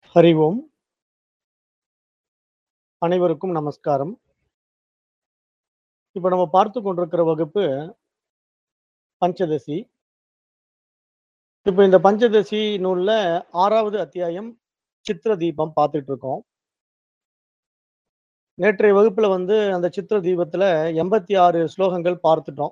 ஹரி ஓம். அனைவருக்கும் நமஸ்காரம். இப்ப நம்ம பார்த்துக் கொண்டிருக்கிற வகுப்பு பஞ்சதசி. இப்ப இந்த பஞ்சதசி நூல்ல 6வது அத்தியாயம் சித்திர தீபம் பார்த்துட்டு இருக்கோம். நேற்றைய வகுப்புல வந்து அந்த சித்திர தீபத்துல 86 ஸ்லோகங்கள் பார்த்துட்டோம்.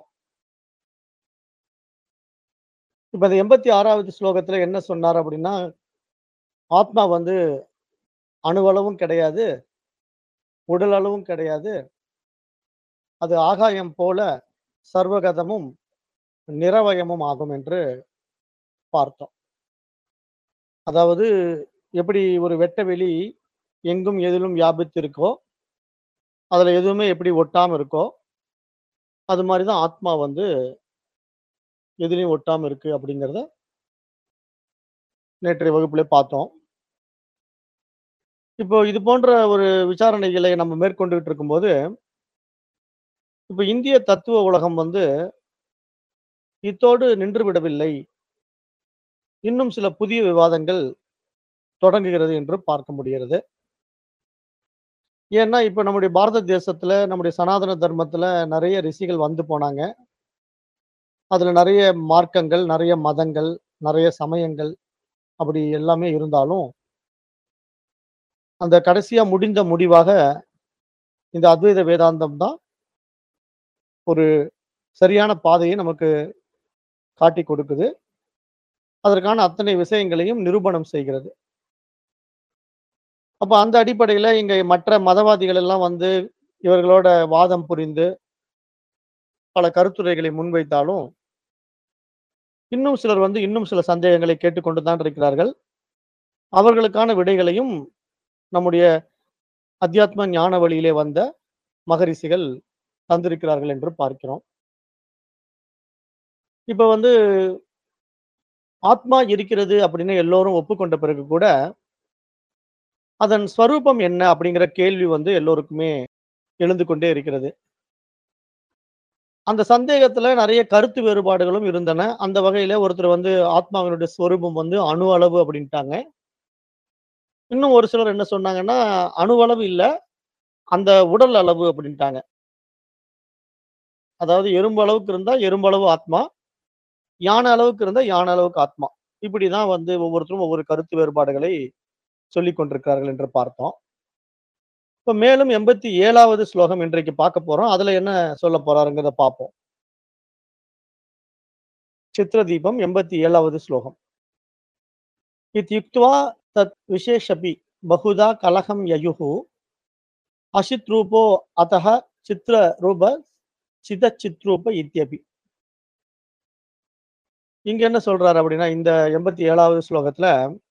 இப்ப அந்த 86வது ஸ்லோகத்துல என்ன சொன்னார் அப்படின்னா, ஆத்மா வந்து அணுவளவும் கிடையாது. உடல் அளவும் கிடையாது. அது ஆகாயம் போல சர்வகதமும், நிரவயமும் ஆகும் என்று பார்த்தோம். அதாவது எப்படி ஒரு வெட்ட வெளி எங்கும் எதிலும் வியாபித்திருக்கோ, அதுல எதுவுமே எப்படி ஒட்டாம இருக்கோ, அது மாரி தான் ஆத்மா வந்து எதுலயும் ஒட்டாம இருக்கு அப்படிங்கிறத நேற்றைய வகுப்பிலே பார்த்தோம். இப்போ இது போன்ற ஒரு விசாரணைகளை நம்ம மேற்கொண்டுகிட்டு இருக்கும்போது, இப்ப இந்திய தத்துவ உலகம் வந்து இத்தோடு நின்று விடவில்லை. இன்னும் சில புதிய விவாதங்கள் தொடங்குகிறது என்று பார்க்க முடிகிறது. ஏன்னா, இப்ப நம்முடைய பாரத தேசத்துல, நம்முடைய சனாதன தர்மத்துல நெறைய ரிஷிகள் வந்து போனாங்க. அதுல நெறைய மார்க்கங்கள், நெறைய மதங்கள், நெறைய சமயங்கள் அப்படி எல்லாமே இருந்தாலும் அந்த கடைசியா முடிந்த முடிவாக இந்த அத்வைத வேதாந்தம் தான் ஒரு சரியான பாதையை நமக்கு காட்டிக் கொடுக்குது. அதற்கான அத்தனை விஷயங்களையும் நிரூபணம் செய்கிறது. அப்ப அந்த அடிப்படையில இங்க மற்ற மதவாதிகள் எல்லாம் வந்து இவர்களோட வாதம் புரிந்து பல கருத்துரைகளை முன்வைத்தாலும், இன்னும் சிலர் வந்து இன்னும் சில சந்தேகங்களை கேட்டுக்கொண்டு தான் இருக்கிறார்கள். அவர்களுக்கான விடைகளையும் நம்முடைய அத்தியாத்ம ஞான வழியிலே வந்த மகரிஷிகள் தந்திருக்கிறார்கள் என்று பார்க்கிறோம். இப்ப வந்து ஆத்மா இருக்கிறது அப்படின்னு எல்லோரும் ஒப்புக்கொண்ட பிறகு கூட, அதன் ஸ்வரூபம் என்ன அப்படிங்கிற கேள்வி வந்து எல்லோருக்குமே எழுந்து கொண்டே இருக்கிறது. அந்த சந்தேகத்துல நெறைய கருத்து வேறுபாடுகளும் இருந்தன. அந்த வகையில ஒருத்தர் வந்து ஆத்மாவினுடைய ஸ்வரூபம் வந்து அணு அளவு அப்படின்ட்டாங்க. இன்னும் ஒரு சிலர் என்ன சொன்னாங்கன்னா, அணுவளவு இல்ல, அந்த உடல் அளவு அப்படின்ட்டாங்க. அதாவது எறும்பு அளவுக்கு இருந்தா எறும்பளவு ஆத்மா, யானை அளவுக்கு இருந்தா யானை அளவுக்கு ஆத்மா. இப்படிதான் வந்து ஒவ்வொருத்தரும் ஒவ்வொரு கருத்து வேறுபாடுகளை சொல்லிக் கொண்டிருக்கிறார்கள் என்று பார்த்தோம். இப்ப மேலும் 87வது ஸ்லோகம் இன்றைக்கு பார்க்க போறோம். அதுல என்ன சொல்லப் போறாருங்கிறத பார்ப்போம். சித்திர தீபம் 87வது ஸ்லோகம். இத்யுக்த்வா தத் விசேஷபி பகுதா கலகம் யயுः அசித் ரூபோ அத்தः சித்ர ரூப சிதச்சித்ரூப இத்யபி. இங்க என்ன சொல்றாரு அப்படின்னா, இந்த 87வது ஸ்லோகத்துல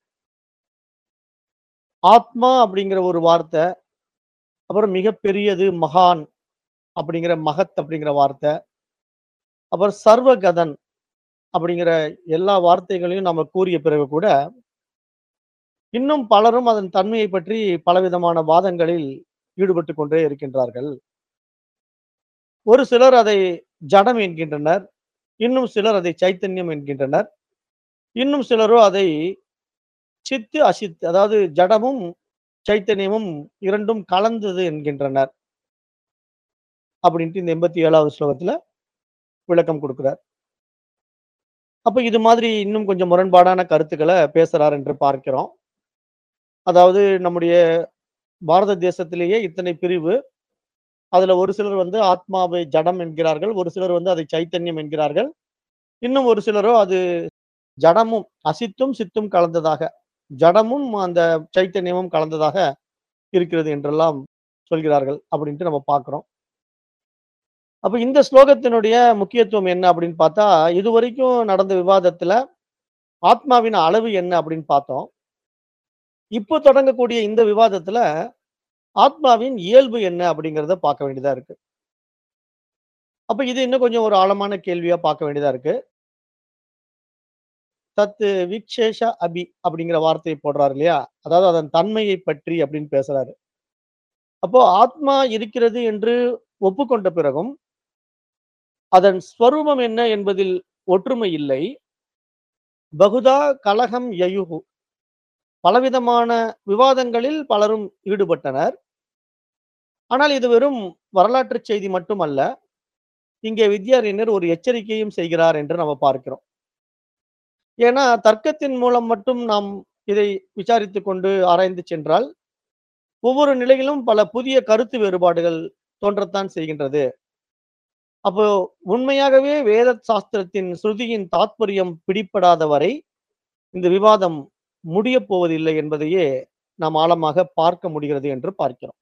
ஆத்மா அப்படிங்கிற ஒரு வார்த்தை, அப்புறம் மிகப்பெரியது மகான் அப்படிங்கிற மகத் அப்படிங்கிற வார்த்தை, அப்புறம் சர்வகதன் அப்படிங்கிற எல்லா வார்த்தைகளையும் நம்ம கூறிய பிறகு கூட, இன்னும் பலரும் அதன் தன்மையை பற்றி பலவிதமான வாதங்களில் ஈடுபட்டுக் கொண்டே இருக்கின்றார்கள். ஒரு சிலர் அதை ஜடம் என்கின்றனர். இன்னும் சிலர் அதை சைத்தன்யம் என்கின்றனர். இன்னும் சிலரோ அதை சித்து, அசித் அதாவது ஜடமும், சைத்தன்யமும் 2ம் கலந்தது என்கின்றனர். அப்படின்ட்டு இந்த 87வது ஸ்லோகத்துல விளக்கம் குடுக்கிறார். அப்ப இது மாதிரி இன்னும் கொஞ்சம் முரண்பாடான கருத்துக்கள பேசுறார் என்று பார்க்கிறோம். அதாவது நம்முடைய பாரத தேசத்திலேயே இத்தனை பிரிவு. அதுல ஒரு சிலர் வந்து ஆத்மாவை ஜடம் என்கிறார்கள். ஒரு சிலர் வந்து அதை சைத்தன்யம் என்கிறார்கள். இன்னும் ஒரு சிலரோ அது ஜடமும், அசித்தும், சித்தும் கலந்ததாக, ஜடமும் அந்த சைத்தன்யமும் கலந்ததாக இருக்கிறது என்றெல்லாம் சொல்கிறார்கள். அப்படின்ட்டு நம்ம பார்க்கிறோம். அப்ப இந்த ஸ்லோகத்தினுடைய முக்கியத்துவம் என்ன அப்படின்னு பார்த்தா, இதுவரைக்கும் நடந்த விவாதத்துல ஆத்மாவின் அளவு என்ன அப்படின்னு பார்த்தோம். இப்போ தொடங்கக்கூடிய இந்த விவாதத்துல ஆத்மாவின் இயல்பு என்ன அப்படிங்கிறத பார்க்க வேண்டியதா இருக்கு. அப்ப இது இன்னும் கொஞ்சம் ஒரு ஆழமான கேள்வியா பார்க்க வேண்டியதா இருக்கு. தத் விக்ஷேஷ அபி அப்படிங்கிற வார்த்தையை போடுறாரு இல்லையா? அதாவது அதன் தன்மையை பற்றி அப்படின்னு பேசுறாரு. அப்போ ஆத்மா இருக்கிறது என்று ஒப்புக்கொண்ட பிறகும், அதன் ஸ்வரூபம் என்ன என்பதில் ஒற்றுமை இல்லை. பகுதா கலகம் யயுः பலவிதமான விவாதங்களில் பலரும் ஈடுபட்டனர். ஆனால் இது வெறும் வரலாற்றுச் செய்தி மட்டுமல்ல. இங்கே வித்யாரண்யர் ஒரு எச்சரிக்கையும் செய்கிறார் என்று நம்ம பார்க்கிறோம். ஏன்னா, தர்க்கத்தின் மூலம் மட்டும் நாம் இதை விசாரித்துக் கொண்டு ஆராய்ந்து சென்றால், ஒவ்வொரு நிலையிலும் பல புதிய கருத்து வேறுபாடுகள் தோன்றத்தான் செய்கின்றது. அப்போ உண்மையாகவே வேத சாஸ்திரத்தின் ஸ்ருதியின் தாத்பரியம் பிடிபடாத வரை, இந்த விவாதம் முடியப் போவதில்லை என்பதையே நாம் ஆழமாக பார்க்க முடிகிறது என்று பார்க்கிறோம்.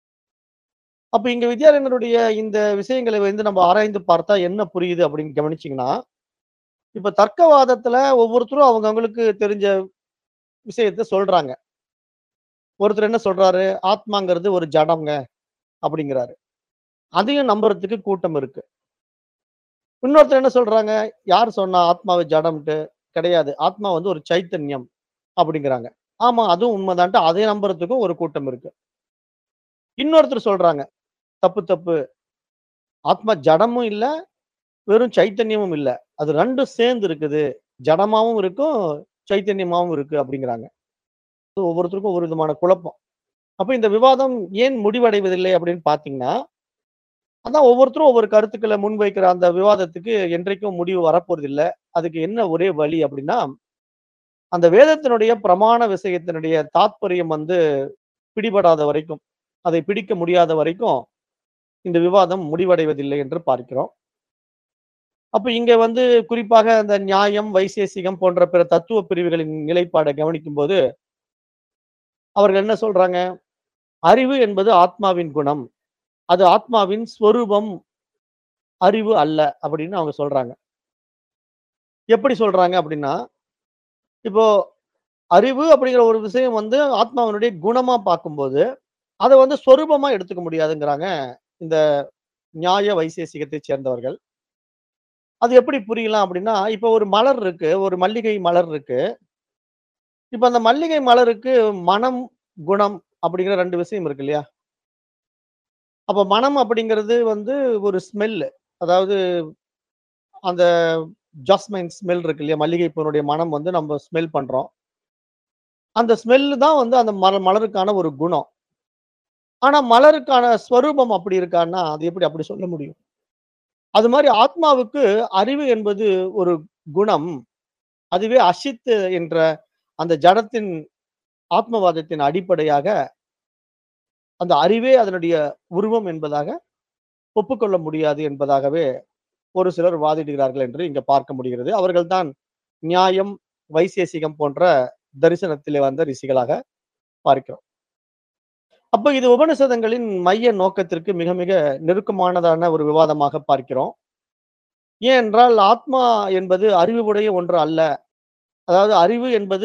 அப்ப இங்க வித்யாரண்யருடைய இந்த விஷயங்களை வந்து நம்ம ஆராய்ந்து பார்த்தா என்ன புரியுது அப்படின்னு கவனிச்சீங்கன்னா, இப்ப தர்க்கவாதத்துல ஒவ்வொருத்தரும் அவங்க அவங்களுக்கு தெரிஞ்ச விஷயத்த சொல்றாங்க. ஒருத்தர் என்ன சொல்றாரு? ஆத்மாங்கிறது ஒரு ஜடம்ங்க அப்படிங்கிறாரு. அதையும் நம்புறதுக்கு கூட்டம் இருக்கு. இன்னொருத்தர் என்ன சொல்றாங்க? யார் சொன்னா ஆத்மாவை ஜடம்ன்ட்டு? கிடையாது. ஆத்மா வந்து ஒரு சைத்தன்யம் அப்படிங்கிறாங்க. ஆமா, அதுவும் உண்மைதான்ட்டு அதை நம்புறதுக்கும் ஒரு கூட்டம் இருக்கு. இன்னொருத்தர் சொல்றாங்க. தப்பு, தப்பு. ஆத்மா ஜடமும் இல்ல, வெறும் சைத்தன்யமும் இல்ல. அது 2ம் சேர்ந்து இருக்குது. ஜடமாவும் இருக்கும், சைத்தன்யமாவும் இருக்கு அப்படிங்கிறாங்க. ஒவ்வொருத்தருக்கும் ஒரு விதமான குழப்பம். அப்ப இந்த விவாதம் ஏன் முடிவடைவதில்லை அப்படின்னு பார்த்தீங்கன்னா, அதான் ஒவ்வொருத்தரும் ஒவ்வொரு கருத்துக்கள முன்வைக்கிற அந்த விவாதத்துக்கு என்றைக்கும் முடிவு வரப்போறதில்ல. அதுக்கு என்ன ஒரே வழி அப்படின்னா, அந்த வேதத்தினுடைய பிரமாண விஷயத்தினுடைய தாத்பரியம் வந்து பிடிபடாத வரைக்கும், அதை பிடிக்க முடியாத வரைக்கும், இந்த விவாதம் முடிவடைவதில்லை என்று பார்க்கிறோம். அப்ப இங்க வந்து குறிப்பாக அந்த நியாயம், வைசேசிகம் போன்ற பிற தத்துவ பிரிவுகளின் நிலைப்பாட கவனிக்கும்போது, அவர்கள் என்ன சொல்றாங்க? அறிவு என்பது ஆத்மாவின் குணம். அது ஆத்மாவின் ஸ்வரூபம், அறிவு அல்ல அப்படின்னு அவங்க சொல்றாங்க. எப்படி சொல்றாங்க அப்படின்னா, இப்போ அறிவு அப்படிங்கிற ஒரு விஷயம் வந்து ஆத்மாவினுடைய குணமா பார்க்கும்போது, அத வந்து சொரூபமா எடுத்துக்க முடியாதுங்கிறாங்க, இந்த நியாய வைசேசிகத்தை சேர்ந்தவர்கள். அது எப்படி புரியலாம் அப்படின்னா, இப்ப ஒரு மலர் இருக்கு. ஒரு மல்லிகை மலர் இருக்கு. இப்ப அந்த மல்லிகை மலருக்கு மனம், குணம் அப்படிங்கிற 2 விஷயம் இருக்கு இல்லையா? அப்ப மனம் அப்படிங்கிறது வந்து ஒரு ஸ்மெல். அதாவது அந்த ஜாஸ்மைன் ஸ்மெல் இருக்கு இல்லையா? மல்லிகை பூவினுடைய மனம் வந்து நம்ம ஸ்மெல் பண்றோம். அந்த ஸ்மெல் தான் வந்து அந்த மல மலருக்கான ஒரு குணம். ஆனா மலருக்கான ஸ்வரூபம் அப்படி இருக்கான்னா, அது எப்படி அப்படி சொல்ல முடியும்? அது மாரி ஆத்மாவுக்கு அறிவு என்பது ஒரு குணம். அதுவே அசித் என்ற அந்த ஜடத்தின் ஆத்மவாதத்தின் அடிப்படையாக அந்த அறிவே அதனுடைய உருவம் என்பதாக ஒப்புக்கொள்ள முடியாது என்பதாகவே ஒரு சிலர் வாதிடுகிறார்கள் என்று இங்க பார்க்க முடிகிறது. அவர்கள் தான் நியாயம், வைசேசிகம் போன்ற தரிசனத்திலே வந்த ரிஷிகளாக பார்க்கிறோம். அப்ப இது உபனிஷதங்களின் மைய நோக்கத்திற்கு மிக மிக நெருக்கமானதான ஒரு விவாதமாக பார்க்கிறோம். ஏனென்றால் ஆத்மா என்பது அறிவுடைய ஒன்று அல்ல. அதாவது அறிவு என்பது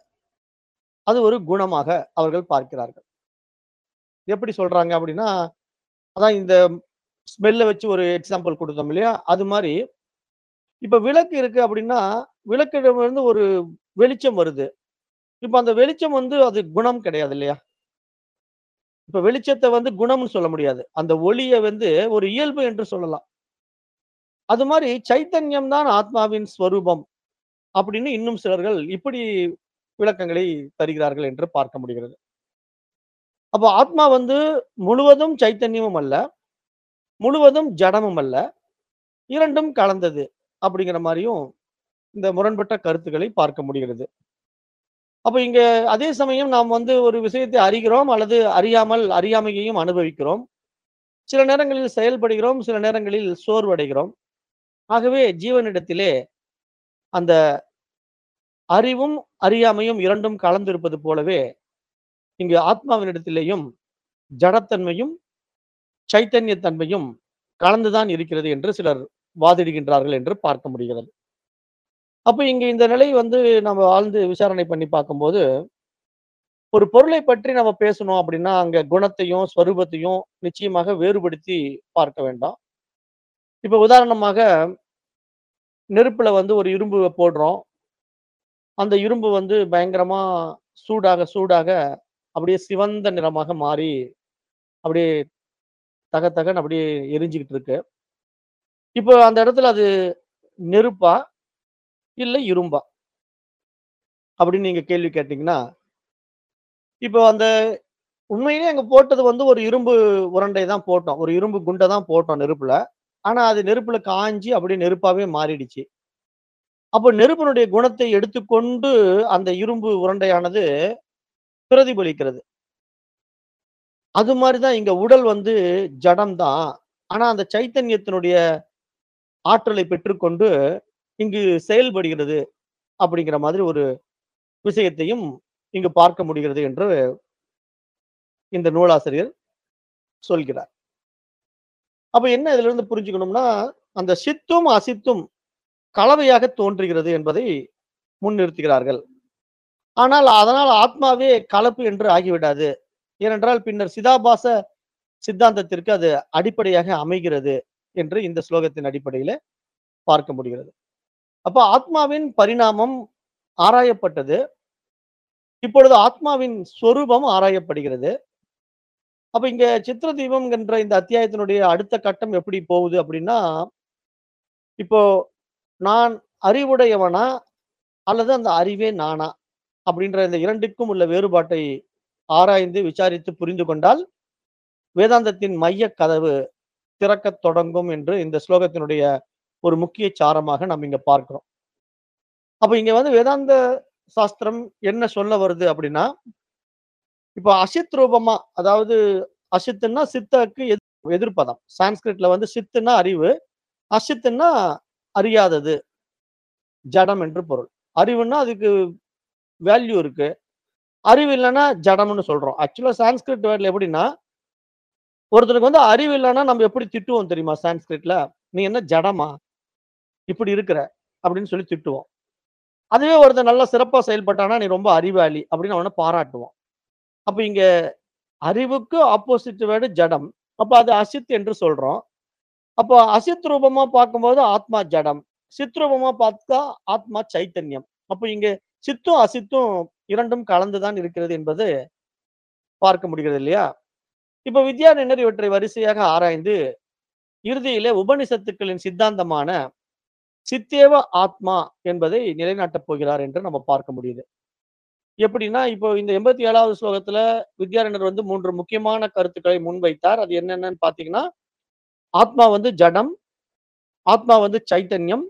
அது ஒரு குணமாக அவர்கள் பார்க்கிறார்கள். எப்படி சொல்றாங்க அப்படின்னா, அதான் இந்த ஸ்மெல்ல வச்சு ஒரு எக்ஸாம்பிள் குடுத்தோம் இல்லையா? அது மாரி, இப்ப விளக்கு இருக்கு அப்படின்னா, விளக்கிடமிருந்து ஒரு வெளிச்சம் வருது. இப்ப அந்த வெளிச்சம் வந்து அது குணம் கிடையாது இல்லையா? இப்ப வெளிச்சத்த வந்து குணம்னு சொல்ல முடியாது. அந்த ஒளிய வந்து ஒரு இயல்பு என்று சொல்லலாம். அது மாரி சைத்தன்யம் தான் ஆத்மாவின் ஸ்வரூபம். அப்படின்னு இன்னும் சிலர்கள் இப்படி விளக்கங்களை தருகிறார்கள் என்று பார்க்க முடிகிறது. அப்ப ஆத்மா வந்து முழுவதும் சைத்தன்யமும் அல்ல. முழுவதும் ஜடமும் அல்ல. 2ம் கலந்தது. அப்படிங்கிற மாரியும் இந்த முரண்பட்ட கருத்துக்களை பார்க்க முடிகிறது. அப்ப இங்க அதே சமயம் நாம் வந்து ஒரு விஷயத்தை அறிகிறோம் அல்லது அறியாமல் அறியாமையையும் அனுபவிக்கிறோம். சில நேரங்களில் செயல்படுகிறோம், சில நேரங்களில் சோர்வடைகிறோம். ஆகவே ஜீவனிடத்திலே அந்த அறிவும், அறியாமையும் 2ம் கலந்திருப்பது போலவே, இங்கு ஆத்மாவினிடத்திலேயும் ஜடத்தன்மையும், சைத்தன்ய தன்மையும் கலந்துதான் இருக்கிறது என்று சிலர் வாதிடுகின்றார்கள் என்று பார்க்க முடிகிறது. அப்ப இங்க இந்த நிலை வந்து நம்ம ஆழ்ந்து விசாரணை பண்ணி பார்க்கும்போது, ஒரு பொருளை பற்றி நம்ம பேசணும் அப்படின்னா, அங்க குணத்தையும், ஸ்வரூபத்தையும் நிச்சயமாக வேறுபடுத்தி பார்க்க வேண்டாம். இப்ப உதாரணமாக நெருப்புல வந்து ஒரு இரும்பு போடுறோம். அந்த இரும்பு வந்து பயங்கரமா சூடாக, சூடாக அப்படியே சிவந்த நிறமாக மாறி, அப்படியே தக தகன்னு அப்படியே எரிஞ்சுகிட்டு இருக்கு. இப்போ அந்த இடத்துல அது நெருப்பா? இல்ல இரும்பா? அப்படின்னு நீங்க கேள்வி கேட்டீங்கன்னா, இப்போ அந்த உண்மையிலேயே அங்க போட்டது வந்து ஒரு இரும்பு உருண்டை தான் போட்டோம். ஒரு இரும்பு குண்ட தான் போட்டோம் நெருப்புல. ஆனா அது நெருப்புல காய்ஞ்சு அப்படியே நெருப்பாவே மாறிடுச்சு. அப்போ நெருப்பினுடைய குணத்தை எடுத்துக்கொண்டு அந்த இரும்பு உருண்டையானது பிரதிபலிக்கிறது. அது மாரி தான் இங்க உடல் வந்து ஜடம் தான். ஆனா அந்த சைத்தன்யத்தினுடைய ஆற்றலை பெற்றுக்கொண்டு இங்கு செயல்படுகிறது. அப்படிங்கிற மாதிரி ஒரு விஷயத்தையும் இங்கு பார்க்க முடிகிறது என்று இந்த நூலாசிரியர் சொல்கிறார். அப்ப என்ன இதிலிருந்து புரிஞ்சுக்கணும்னா, அந்த சித்தும், அசித்தும் கலவையாக தோன்றுகிறது என்பதை முன்னிறுத்துகிறார்கள். ஆனால் அதனால் ஆத்மாவே கலப்பு என்று ஆகிவிடாது. ஏனென்றால் பின்னர் சிதாபாச சித்தாந்தத்திற்கு அது அடிப்படையாக அமைகிறது என்று இந்த ஸ்லோகத்தின் அடிப்படையில பார்க்க முடிகிறது. அப்ப ஆத்மாவின் பரிணாமம் ஆராயப்பட்டது. இப்பொழுது ஆத்மாவின் சொரூபம் ஆராயப்படுகிறது. அப்ப இங்க சித்திர தீபம் என்ற இந்த அத்தியாயத்தினுடைய அடுத்த கட்டம் எப்படி போகுது அப்படின்னா, இப்போ நான் அறிவுடையவனா? அல்லது அந்த அறிவே நானா? அப்படின்ற இந்த 2க்கும் உள்ள வேறுபாட்டை ஆராய்ந்து விசாரித்து புரிந்து கொண்டால், வேதாந்தத்தின் மையக் கதவு திறக்கத் தொடங்கும் என்று இந்த ஸ்லோகத்தினுடைய ஒரு முக்கிய சாரமாக நாம் இங்க பார்க்கிறோம். அப்ப இங்க வந்து வேதாந்த சாஸ்திரம் என்ன சொல்ல வருது அப்படின்னா, இப்ப அசித் ரூபமா அதாவது அசித்துன்னா சித்தக்கு எதிர் எதிர்ப்பதம். சான்ஸ்கிரிட்ல வந்து சித்துன்னா அறிவு, அசித்துன்னா அறியாதது. ஜடம் என்று பொருள். அறிவுன்னா அதுக்கு வேல்யூ இருக்கு. அறிவு இல்லன்னா ஜடம்னு சொல்றோம். ஆக்சுவலா சான்ஸ்கிரிட் வேர்ட்ல எப்படின்னா, ஒருத்தனுக்கு வந்து அறிவு இல்லன்னா நம்ம எப்படி திட்டுவோம் தெரியுமா சான்ஸ்கிரிட்ல? "நீ என்ன ஜடமா? இப்படி இருக்கிற" அப்படின்னு சொல்லி திட்டுவோம். அதுவே ஒருத்தன் நல்லா சிறப்பா செயல்பட்டான்னா, "நீ ரொம்ப அறிவாளி" அப்படின்னு அவன பாராட்டுவோம். அப்ப இங்க அறிவுக்கு ஆப்போசிட் வேர்டு ஜடம். அப்ப அது அசித் என்று சொல்றோம். அப்போ அசித் ரூபமா பார்க்கும்போது ஆத்மா ஜடம். சித் ரூபமா பார்த்தா ஆத்மா சைத்தன்யம். அப்ப இங்க சித்தும், அசித்தும் 2ம் கலந்து தான் இருக்கிறது என்பது பார்க்க முடிகிறது இல்லையா? இப்ப வித்யாரண்யர் இவற்றை வரிசையாக ஆராய்ந்து, இறுதியிலே உபனிஷத்துக்களின் சித்தாந்தமான சித்தேவ ஆத்மா என்பதை நிலைநாட்டப் போகிறார் என்று நம்ம பார்க்க முடியுது. எப்படின்னா, இப்போ இந்த 87வது ஸ்லோகத்துல வித்யாரண்யர் வந்து 3 முக்கியமான கருத்துக்களை முன்வைத்தார். அது என்னென்னன்னு பார்த்தீங்கன்னா, ஆத்மா வந்து ஜடம். ஆத்மா வந்து சைத்தன்யம்.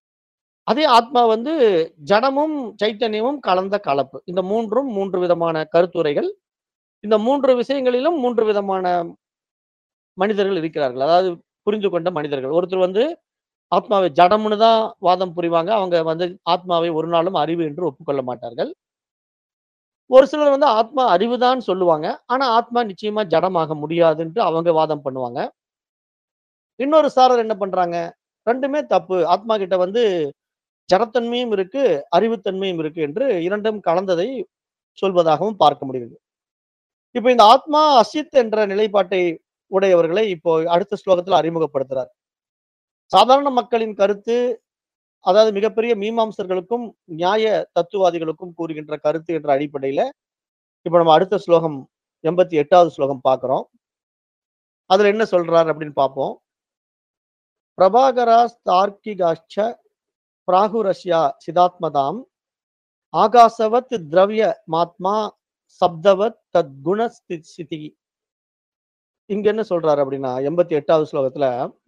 அதே ஆத்மா வந்து ஜடமும், சைத்தன்யமும் கலந்த கலப்பு. இந்த 3ம் 3 விதமான கருத்துரைகள். இந்த 3 விஷயங்களிலும் 3 விதமான மனிதர்கள் இருக்கிறார்கள். அதாவது புரிந்து கொண்ட மனிதர்கள். ஒருத்தர் வந்து ஆத்மாவை ஜடம்னு தான் வாதம் புரிவாங்க. அவங்க வந்து ஆத்மாவை ஒரு நாளும் அறிவு என்று ஒப்புக்கொள்ள மாட்டார்கள். ஒரு சிலர் வந்து ஆத்மா அறிவுதான் சொல்லுவாங்க. ஆனா ஆத்மா நிச்சயமா ஜடமாக முடியாதுன்ட்டு அவங்க வாதம் பண்ணுவாங்க. இன்னொரு சாரர் என்ன பண்றாங்க? 2மே தப்பு. ஆத்மா கிட்ட வந்து ஜடத்தன்மையும் இருக்கு, அறிவுத்தன்மையும் இருக்கு என்று 2ம் கலந்ததை சொல்வதாகவும் பார்க்க முடிகிறது. இப்ப இந்த ஆத்மா அசித் என்ற நிலைப்பாட்டை உடையவர்களை இப்போ அடுத்த ஸ்லோகத்துல அறிமுகப்படுத்துறார். சாதாரண மக்களின் கருத்து, அதாவது மிகப்பெரிய மீமாம்சர்களுக்கும், நியாய தத்துவாதிகளுக்கும் கூறுகின்ற கருத்து என்ற அடிப்படையில, இப்ப நம்ம அடுத்த ஸ்லோகம் 88வது ஸ்லோகம் பார்க்கிறோம். அதுல என்ன சொல்றார் அப்படின்னு பார்ப்போம். பிரபாகராஸ் தார்க்கிகாச்ச பிராகுரஸ்யா சிதாத்மதாம் ஆகாசவத் திரவ்ய மாத்மா சப்தவத் தத்குண ஸ்திதி. இங்க என்ன சொல்றாரு அப்படின்னா 88வது ஸ்லோகத்துல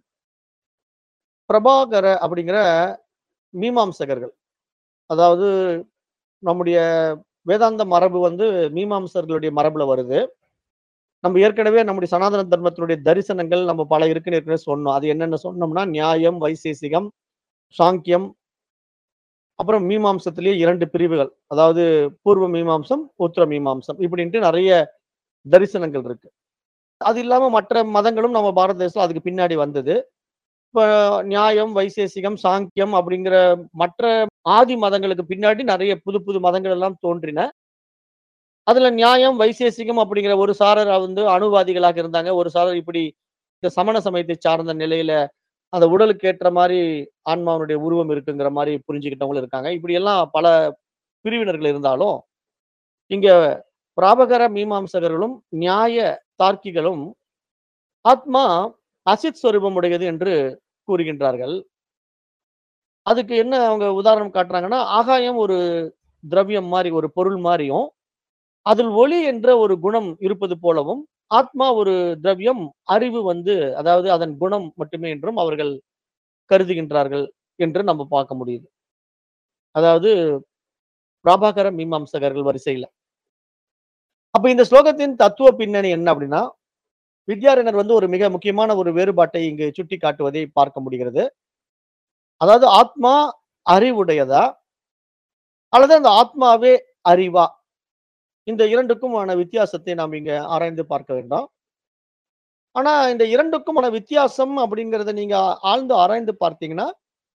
பிரபாகர அப்படிங்கிற மீமாம்சகர்கள். அதாவது நம்முடைய வேதாந்த மரபு வந்து மீமாம்சர்களுடைய மரபுல வருது. நம்ம ஏற்கனவே நம்முடைய சனாதன தர்மத்தினுடைய தரிசனங்கள் நம்ம பல இருக்குன்னு ஏற்கனவே சொன்னோம். அது என்னென்ன சொன்னோம்னா, நியாயம், வைசேசிகம், சாங்கியம், அப்புறம் மீமாம்சத்திலேயே 2 பிரிவுகள். அதாவது பூர்வ மீமாம்சம், உத்தர மீமாம்சம் இப்படின்ட்டு நெறைய தரிசனங்கள் இருக்கு. அது இல்லாம மற்ற மதங்களும் நம்ம பாரத தேசத்துல அதுக்கு பின்னாடி வந்தது. இப்ப நியாயம், வைசேசிகம், சாங்கியம் அப்படிங்கிற மற்ற ஆதி மதங்களுக்கு பின்னாடி நெறைய புது புது மதங்கள் எல்லாம் தோன்றின. அதுல நியாயம், வைசேசிகம் அப்படிங்கிற ஒரு சாரர் வந்து அணுவாதிகளாக இருந்தாங்க. ஒரு சாரர் இப்படி இந்த சமண சமயத்தை சார்ந்த நிலையில அந்த உடலுக்கு ஏற்ற மாரி ஆன்மாவினுடைய உருவம் இருக்குங்கிற மாரி புரிஞ்சுக்கிட்டவங்களும் இருக்காங்க. இப்படியெல்லாம் பல பிரிவினர்கள் இருந்தாலும், இங்க பிராபகர மீமாம்சகர்களும், நியாய தார்க்கிகளும் ஆத்மா அசித் ஸ்வரூபம் உடையது என்று கூறுகின்றார்கள். அதுக்கு என்ன அவங்க உதாரணம் காட்டுறாங்கன்னா, ஆகாயம் ஒரு திரவியம் மாரி, ஒரு பொருள் மாரியும், அதில் ஒளி என்ற ஒரு குணம் இருப்பது போலவும் ஆத்மா ஒரு திரவியம் அறிவு வந்து அதாவது அதன் குணம் மட்டுமே என்றும் அவர்கள் கருதுகின்றார்கள் என்று நம்ம பார்க்க முடியுது அதாவது பிரபாகர மீமாம்சகர்கள் வரிசையில அப்ப இந்த ஸ்லோகத்தின் தத்துவ பின்னணி என்ன அப்படின்னா வித்யாரண்யர் வந்து ஒரு மிக முக்கியமான ஒரு வேறுபாட்டை இங்கு சுட்டி காட்டுவதை பார்க்க முடிகிறது அதாவது ஆத்மா அறிவுடையதா அல்லது அந்த ஆத்மாவே அறிவா இந்த இரண்டுக்குமான வித்தியாசத்தை நாம் இங்க ஆராய்ந்து பார்க்க வேண்டாம் ஆனா இந்த இரண்டுக்குமான வித்தியாசம் அப்படிங்கறத நீங்க ஆழ்ந்து ஆராய்ந்து பார்த்தீங்கன்னா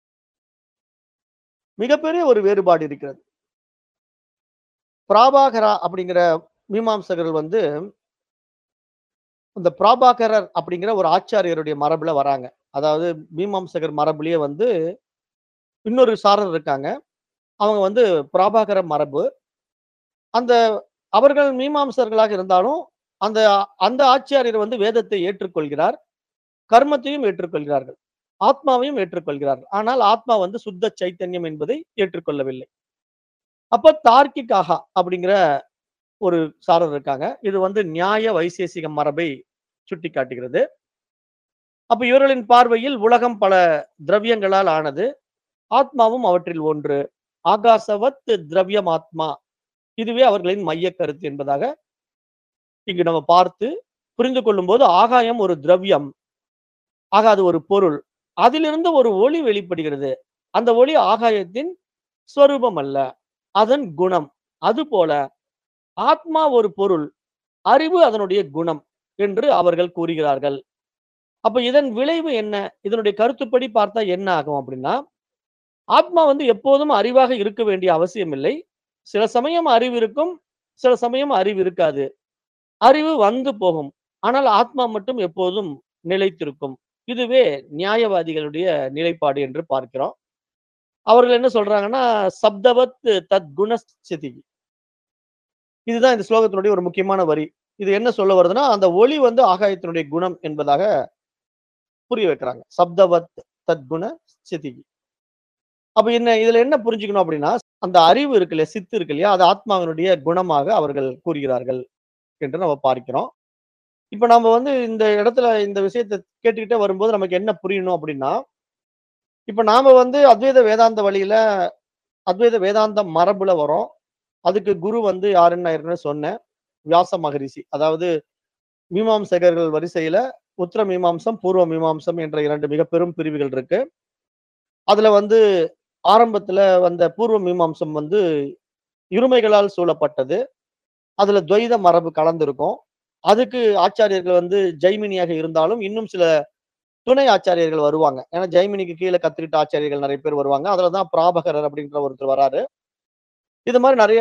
மிகப்பெரிய ஒரு வேறுபாடு இருக்கிறது பிராபாகரா அப்படிங்கிற மீமாம்சகர்கள் வந்து இந்த பிராபாகரர் அப்படிங்கிற ஒரு ஆச்சாரியருடைய மரபுல வராங்க அதாவது மீமாம்சகர் மரபுலயே வந்து இன்னொரு சாரர் இருக்காங்க அவங்க வந்து பிராபாகர மரபு அந்த அவர்கள் மீமாம்சர்களாக இருந்தாலும் அந்த அந்த ஆச்சாரியர் வந்து வேதத்தை ஏற்றுக்கொள்கிறார் கர்மத்தையும் ஏற்றுக்கொள்கிறார்கள் ஆத்மாவையும் ஏற்றுக்கொள்கிறார்கள் ஆனால் ஆத்மா வந்து சுத்த சைத்தன்யம் என்பதை ஏற்றுக்கொள்ளவில்லை அப்ப தார்க்கிகாகா அப்படிங்கிற ஒரு சாரர் இருக்காங்க இது வந்து நியாய வைசேசிக மரபை சுட்டி காட்டுகிறது அப்ப இவர்களின் பார்வையில் உலகம் பல திரவியங்களால் ஆனது ஆத்மாவும் அவற்றில் ஒன்று ஆகாசவத் திரவியம் ஆத்மா இதுவே அவர்களின் மைய கருத்து என்பதாக இங்கு நம்ம பார்த்து புரிந்து கொள்ளும் போது ஆகாயம் ஒரு திரவியம் ஆக அது ஒரு பொருள் அதிலிருந்து ஒரு ஒளி வெளிப்படுகிறது அந்த ஒளி ஆகாயத்தின் ஸ்வரூபம் அல்ல அதன் குணம் அதுபோல ஆத்மா ஒரு பொருள் அறிவு அதனுடைய குணம் என்று அவர்கள் கூறுகிறார்கள் அப்ப இதன் விளைவு என்ன இதனுடைய கருத்துப்படி பார்த்தா என்ன ஆகும் அப்படின்னா ஆத்மா வந்து எப்போதும் அறிவாக இருக்க வேண்டிய அவசியம் இல்லை சில சமயம் அறிவு இருக்கும் சில சமயம் அறிவு இருக்காது அறிவு வந்து போகும் ஆனால் ஆத்மா மட்டும் எப்போதும் நிலைத்திருக்கும் இதுவே நியாயவாதிகளுடைய நிலைப்பாடு என்று பார்க்கிறோம் அவர்கள் என்ன சொல்றாங்கன்னா சப்தவத் தத் குணஸ்திதி இதுதான் இந்த ஸ்லோகத்தினுடைய ஒரு முக்கியமான வரி இது என்ன சொல்ல வருதுன்னா அந்த ஒளி வந்து ஆகாயத்தினுடைய குணம் என்பதாக புரிய வைக்கிறாங்க சப்தவத் தத் குண ஸ்திதி அப்ப என்ன இதுல என்ன புரிஞ்சுக்கணும் அப்படின்னா அந்த அறிவு இருக்கு இல்லையா சித்து இருக்கு இல்லையா அது ஆத்மாவினுடைய குணமாக அவர்கள் கூறுகிறார்கள் என்று நம்ம பார்க்கிறோம் இப்ப நம்ம வந்து இந்த இடத்துல இந்த விஷயத்தை கேட்டுக்கிட்டே வரும்போது நமக்கு என்ன புரியணும் அப்படின்னா இப்ப நாம வந்து அத்வைத வேதாந்த வழியில அத்வைத வேதாந்த மரபுல வரோம் அதுக்கு குரு வந்து யாருன்னு நான் ஏற்கனவே சொன்னேன் வியாச மகரிஷி அதாவது மீமாம்சகர்கள் வரிசையில உத்தர மீமாம்சம் பூர்வ மீமாம்சம் என்ற இரண்டு மிக பெரும் பிரிவுகள் இருக்கு அதுல வந்து ஆரம்பத்துல வந்த பூர்வ மீமாம்சம் வந்து இருமைகளால் சூழப்பட்டது அதுல துவைத மரபு கலந்திருக்கும் அதுக்கு ஆச்சாரியர்கள் வந்து ஜெய்மினியாக இருந்தாலும் இன்னும் சில துணை ஆச்சாரியர்கள் வருவாங்க ஏன்னா ஜெய்மினிக்கு கீழே கத்துக்கிட்ட ஆச்சாரியர்கள் நிறைய பேர் வருவாங்க அதுலதான் பிராபகரர் அப்படின்ற ஒருத்தர் வராரு இது மாதிரி நிறைய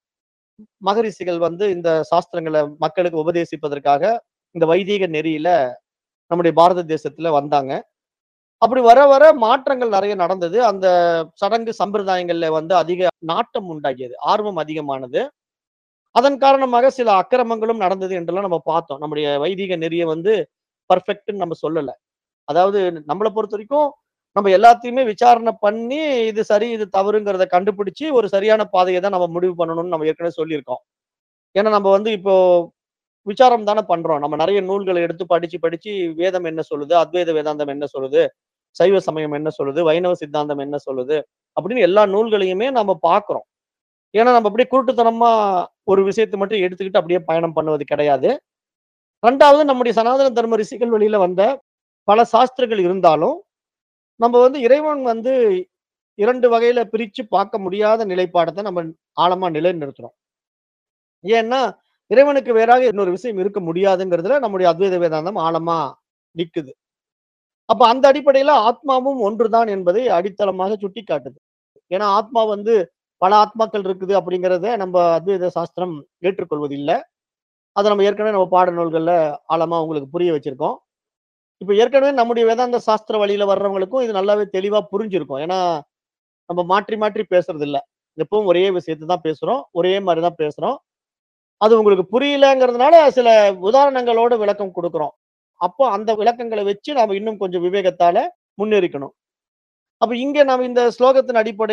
மகரிஷிகள் வந்து இந்த சாஸ்திரங்களை மக்களுக்கு உபதேசிப்பதற்காக இந்த வைதீக நெறியில நம்முடைய பாரத தேசத்துல வந்தாங்க அப்படி வர வர மாற்றங்கள் நிறைய நடந்தது அந்த சடங்கு சம்பிரதாயங்கள்ல வந்து அதிக நாட்டம் உண்டாகியது ஆர்வம் அதிகமானது அதன் காரணமாக சில அக்கிரமங்களும் நடந்தது என்றெல்லாம் நம்ம பார்த்தோம் நம்முடைய வைதிக நெறிய வந்து பர்ஃபெக்ட்னு நம்ம சொல்லல அதாவது நம்மளை பொறுத்த வரைக்கும் நம்ம எல்லாத்தையுமே விசாரணை பண்ணி இது சரி இது தவறுங்கிறத கண்டுபிடிச்சு ஒரு சரியான பாதையை தான் நம்ம முடிவு பண்ணணும்னு நம்ம ஏற்கனவே சொல்லியிருக்கோம் ஏன்னா நம்ம வந்து இப்போ விசாரம் தானே பண்றோம் நம்ம நிறைய நூல்களை எடுத்து படிச்சு படிச்சு வேதம் என்ன சொல்லுது அத்வைத வேதாந்தம் என்ன சொல்லுது சைவ சமயம் என்ன சொல்லுது வைணவ சித்தாந்தம் என்ன சொல்லுது அப்படின்னு எல்லா நூல்களையுமே நம்ம பார்க்கிறோம் ஏன்னா நம்ம அப்படியே குருட்டுத்தனமா ஒரு விஷயத்தை மட்டும் எடுத்துக்கிட்டு அப்படியே பயணம் பண்ணுவது கிடையாது ரெண்டாவது நம்முடைய சனாதன தர்ம ரிஷிகள் வழியில வந்த பல சாஸ்திரங்கள் இருந்தாலும் நம்ம வந்து இறைவன் வந்து இரண்டு வகையில பிரிச்சு பார்க்க முடியாத நிலைப்பாடத்தை நம்ம ஆழமா நிலைநிறுத்துறோம் ஏன்னா இறைவனுக்கு வேறாக இன்னொரு விஷயம் இருக்க முடியாதுங்கிறதுல நம்முடைய அத்வைத வேதாந்தம் ஆழமா நிக்குது அப்ப அந்த அடிப்படையில ஆத்மாவும் ஒன்றுதான் என்பதை அடித்தளமாக சுட்டி காட்டுது ஏன்னா ஆத்மா வந்து பல ஆத்மாக்கள் இருக்குது அப்படிங்கிறத நம்ம அத்வைத சாஸ்திரம் ஏற்றுக்கொள்வது இல்லை அதை நம்ம ஏற்கனவே நம்ம பாட நூல்கள்ல ஆழமா உங்களுக்கு புரிய வச்சிருக்கோம் இப்ப ஏற்கனவே நம்முடைய வேதாந்த சாஸ்திர வழியில வர்றவங்களுக்கும் இது நல்லாவே தெளிவா புரிஞ்சிருக்கும் ஏன்னா நம்ம மாற்றி மாற்றி பேசுறது இல்ல எப்பவும் ஒரே விஷயத்தை தான் பேசுறோம் ஒரே மாதிரி தான் பேசுறோம் அது உங்களுக்கு புரியலங்கிறதுனால சில உதாரணங்களோட விளக்கம் கொடுக்குறோம் அப்போ அந்த விளக்கங்களை வச்சு நாம இன்னும் கொஞ்சம் விவேகத்தால முன்னேறிக்கணும் அப்ப இங்க நாம இந்த ஸ்லோகத்தின் அடிப்படையில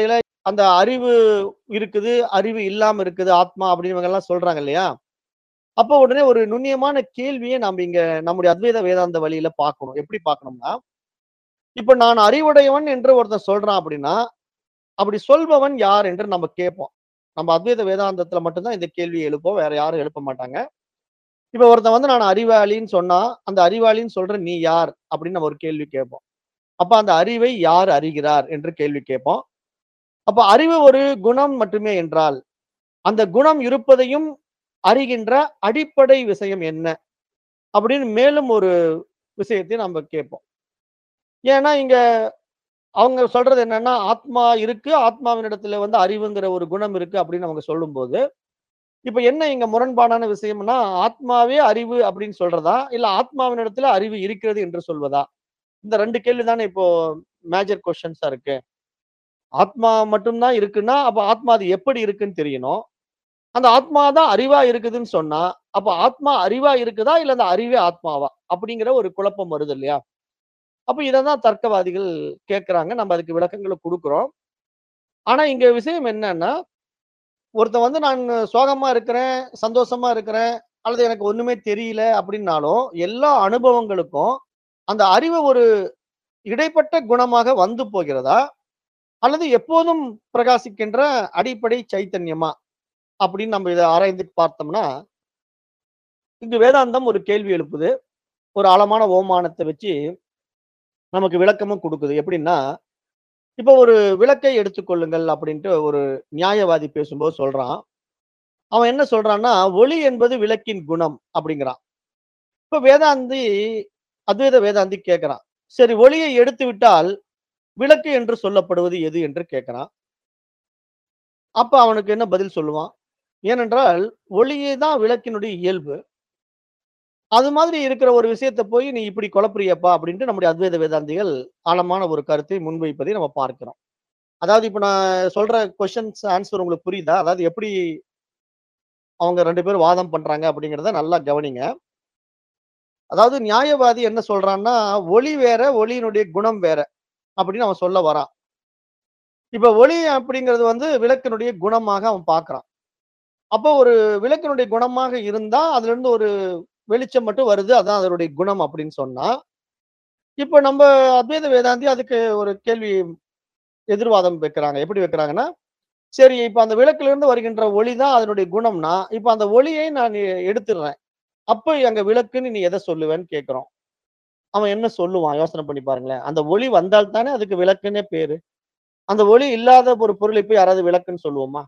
அந்த அறிவு இருக்குது, அறிவு இல்லாம இருக்குது ஆத்மா அப்படின்னு இவங்கலாம் சொல்றாங்க இல்லையா? அப்போ உடனே ஒரு நுண்ணியமான கேள்விய நாம இங்க நம்முடைய அத்வைத வேதாந்த வழியில பார்க்கணும். எப்படி பார்க்கணும்னா, இப்ப நான் அறிவுடையவன் என்று ஒருத்தன் சொல்றான் அப்படின்னா, அப்படி சொல்பவன் யார் என்று நம்ம கேட்போம். நம்ம அத்வைத வேதாந்தத்துல மட்டும் தான் இந்த கேள்விய எழுப்போம். வேற யாரும் எழுப்ப மாட்டாங்க. இப்ப ஒருத்தன் வந்து நான் அறிவாளின்னு சொன்னா, அந்த அறிவாளின்னு சொல்ற நீ யார்? அப்படின்னு நம்ம ஒரு கேள்வி கேட்போம். அப்ப அந்த அறிவை யார் அறிகிறார் என்று கேள்வி கேட்போம். அப்ப அறிவு ஒரு குணம் மட்டுமே என்றால், அந்த குணம் இருப்பதையும் அறிகின்ற அடிப்படை விஷயம் என்ன? அப்படின்னு மேலும் ஒரு விஷயத்தை நம்ம கேட்போம். ஏன்னா இங்க அவங்க சொல்றது என்னன்னா, ஆத்மா இருக்கு. ஆத்மாவினிடத்துல வந்து அறிவுங்கிற ஒரு குணம் இருக்கு அப்படின்னு அவங்க சொல்லும்போது, இப்ப என்ன இங்க முரண்பாடான விஷயம்னா, ஆத்மாவே அறிவு அப்படின்னு சொல்றதா? இல்ல ஆத்மாவினிடத்துல அறிவு இருக்கிறது என்று சொல்வதா? இந்த 2 கேள்வி தானே இப்போ மேஜர் கொஸ்டின்ஸா இருக்கு. ஆத்மா மட்டும் தான் இருக்குன்னா, அப்ப ஆத்மா அது எப்படி இருக்குன்னு தெரியணும். அந்த ஆத்மா தான் அறிவா இருக்குதுன்னு சொன்னா, அப்ப ஆத்மா அறிவா இருக்குதா? இல்ல அந்த அறிவே ஆத்மாவா? அப்படிங்கிற ஒரு குழப்பம் வருது இல்லையா? அப்ப இததான் தர்க்கவாதிகள் கேட்கறாங்க. நம்ம அதுக்கு விளக்கங்கள குடுக்குறோம். ஆனா இங்க விஷயம் என்னன்னா, ஒருத்தன் வந்து நான் சோகமா இருக்கிறேன், சந்தோஷமா இருக்கிறேன், அல்லது எனக்கு ஒண்ணுமே தெரியல அப்படின்னாலும், எல்லா அனுபவங்களுக்கும் அந்த அறிவு ஒரு இடைப்பட்ட குணமாக வந்து போகிறதா? அல்லது எப்போதும் பிரகாசிக்கின்ற அடிப்படை சைத்தன்யமா? அப்படின்னு நம்ம இத ஆராய்ந்து பார்த்தோம்னா, இங்கு வேதாந்தம் ஒரு கேள்வி எழுப்புது. ஒரு ஆழமான ஓமானத்த வச்சு நமக்கு விளக்கமும் குடுக்குது. எப்படின்னா, இப்ப ஒரு விளக்கை எடுத்துக்கொள்ளுங்கள் அப்படின்ட்டு ஒரு நியாயவாதி பேசும்போது சொல்றான். அவன் என்ன சொல்றான்னா, ஒளி என்பது விளக்கின் குணம் அப்படிங்கிறான். இப்ப வேதாந்தி அத்வைத வேதாந்தி கேட்கிறான். சரி ஒளியை எடுத்து விட்டால், விளக்கு என்று சொல்லப்படுவது எது என்று கேட்கிறான். அப்ப அவனுக்கு என்ன பதில் சொல்லுவான்? ஏனென்றால், ஒளியே தான் விளக்கினுடைய இயல்பு. அது மாதிரி இருக்கிற ஒரு விஷயத்த போய் நீ இப்படி குழப்புறியேப்பா அப்படின்ட்டு நம்முடைய அத்வைத வேதாந்திகள் ஆழமான ஒரு கருத்தை முன்வைப்பதை நம்ம பார்க்கிறோம். அதாவது இப்ப நான் சொல்ற கொஸ்டின்ஸ் ஆன்ஸர் உங்களுக்கு புரியுதா? அதாவது எப்படி அவங்க 2 பேரும் வாதம் பண்றாங்க அப்படிங்கிறத நல்லா கவனிங்க. அதாவது நியாயவாதி என்ன சொல்றான்னா, ஒளி வேற, ஒளியினுடைய குணம் வேற அப்படின்னு அவன் சொல்ல வரான். இப்ப ஒளி அப்படிங்கிறது வந்து விளக்கினுடைய குணமாக அவன் பார்க்கிறான். அப்போ ஒரு விளக்கினுடைய குணமாக இருந்தா, அதிலிருந்து ஒரு வெளிச்சம் மட்டும் வருது. அதான் அதனுடைய குணம் அப்படின்னு சொன்னா, இப்ப நம்ம அத்வைத வேதாந்தி அதுக்கு ஒரு கேள்வி எதிர்வாதம் வைக்கிறாங்க. எப்படி வைக்கிறாங்கன்னா, சரி இப்ப அந்த விளக்கிலிருந்து வருகின்ற ஒளி தான் அதனுடைய குணம்னா, இப்ப அந்த ஒளியை நான் எடுத்துடுறேன். அப்ப அங்க விளக்குன்னு நீ எத சொல்லுவேன்னு கேட்கிறோம். அவன் என்ன சொல்லுவான்? யோசனை பண்ணி பாருங்களேன். அந்த ஒளி வந்தால் தானே அதுக்கு விளக்குன்னே பேரு. அந்த ஒளி இல்லாத ஒரு பொருளை போய் யாராவது விளக்குன்னு சொல்லுவோமா?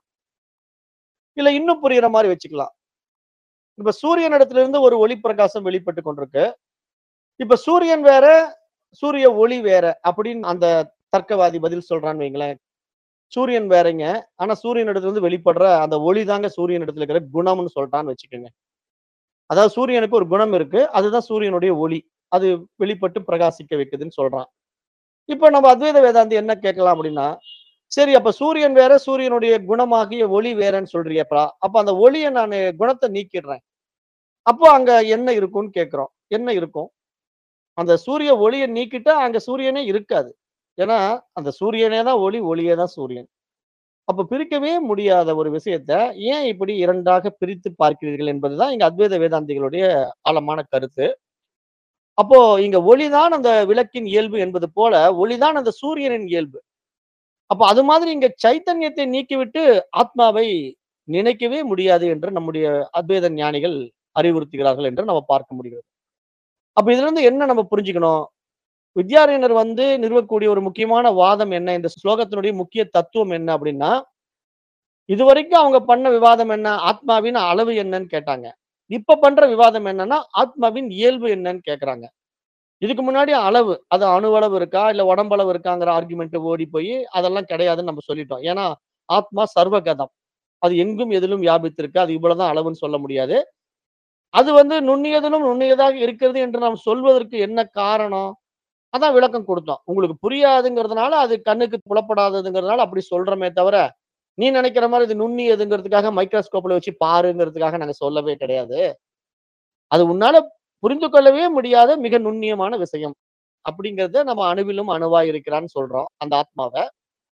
இல்ல இன்னும் புரியிற மாரி வச்சுக்கலாம். இப்ப சூரியனிடத்திலிருந்து ஒரு ஒளி பிரகாசம் வெளிப்பட்டுக் கொண்டிருக்கு. இப்ப சூரியன் வேற, சூரிய ஒளி வேற அப்படின்னு அந்த தர்க்கவாதி பதில் சொல்றான்னு வைங்களேன். சூரியன் வேறங்க. ஆனா சூரியனிடத்திலிருந்து வெளிப்படுற அந்த ஒளி தாங்க சூரியனிடத்துல இருக்கிற குணம்னு சொல்ட்டான்னு வச்சுக்கங்க. அதாவது சூரியனுக்கு ஒரு குணம் இருக்கு. அதுதான் சூரியனுடைய ஒளி. அது வெளிப்பட்டு பிரகாசிக்க வைக்குதுன்னு சொல்றான். இப்ப நம்ம அத்வைத வேதாந்தி என்ன கேட்கலாம் அப்படின்னா, சரி அப்ப சூரியன் வேற, சூரியனுடைய குணமாகிய ஒளி வேறன்னு சொல்றியேப்பா. அப்ப அந்த ஒளிய நானு குணத்த நீக்கிடுறேன். அப்போ அங்க என்ன இருக்கும்னு கேட்கிறோம். என்ன இருக்கும்? அந்த சூரிய ஒளிய நீக்கிட்டா அங்க சூரியனே இருக்காது. ஏன்னா, அந்த சூரியனே தான் ஒளி, ஒளியே தான் சூரியன். அப்ப பிரிக்கவே முடியாத ஒரு விஷயத்த ஏன் இப்படி 2ஆக பிரித்து பார்க்கிறீர்கள் என்பதுதான் இங்க அத்வைத வேதாந்திகளுடைய ஆழமான கருத்து. அப்போ இங்க ஒளிதான் அந்த விளக்கின் இயல்பு என்பது போல, ஒளிதான் அந்த சூரியனின் இயல்பு. அப்ப அது மாதிரி இங்க சைத்தன்யத்தை நீக்கிவிட்டு ஆத்மாவை நினைக்கவே முடியாது என்று நம்முடைய அத்வைத ஞானிகள் அறிவுறுத்துகிறார்கள் என்று நம்ம பார்க்க முடிகிறது. அப்ப இதிலிருந்து என்ன நம்ம புரிஞ்சுக்கணும்? வித்யாரண்யர் வந்து நிறுவக்கூடிய ஒரு முக்கியமான வாதம் என்ன? இந்த ஸ்லோகத்தினுடைய முக்கிய தத்துவம் என்ன அப்படின்னா, இதுவரைக்கும் அவங்க பண்ண விவாதம் என்ன? ஆத்மாவின் அளவு என்னன்னு கேட்டாங்க. இப்ப பண்ற விவாதம் என்னன்னா, ஆத்மாவின் இயல்பு என்னன்னு கேட்கறாங்க. இதுக்கு முன்னாடி அளவு, அது அணுவளவு இருக்கா? இல்ல உடம்பளவு இருக்காங்கிற ஆர்குமென்ட் ஓடி போய் அதெல்லாம் கிடையாதுன்னு நம்ம சொல்லிட்டோம். ஏன்னா, ஆத்மா சர்வகதம். அது எங்கும் எதிலும் வியாபித்திருக்கு. அது இவ்வளவுதான் அளவுன்னு சொல்ல முடியாது. அது வந்து நுண்ணியதிலும் நுண்ணியதாக இருக்கிறது என்று நாம் சொல்வதற்கு என்ன காரணம்? அதான் விளக்கம் குடுத்தோம். உங்களுக்கு புரியாதுங்கிறதுனால, அது கண்ணுக்கு புலப்படாததுங்கிறதுனால அப்படி சொல்றோமே தவிர, நீ நினைக்கிற மாரி இது நுண்ணியதுங்கிறதுக்காக மைக்ரோஸ்கோப்ல வச்சு பாருங்கிறதுக்காக நாங்க சொல்லவே கிடையாது. அது உன்னால புரிந்து கொள்ளவே முடியாத மிக நுண்ணியமான விஷயம். அப்படிங்கிறத நம்ம அணுவிலும் அணுவாய் இருக்கிறான்னு சொல்றோம், அந்த ஆத்மாவ.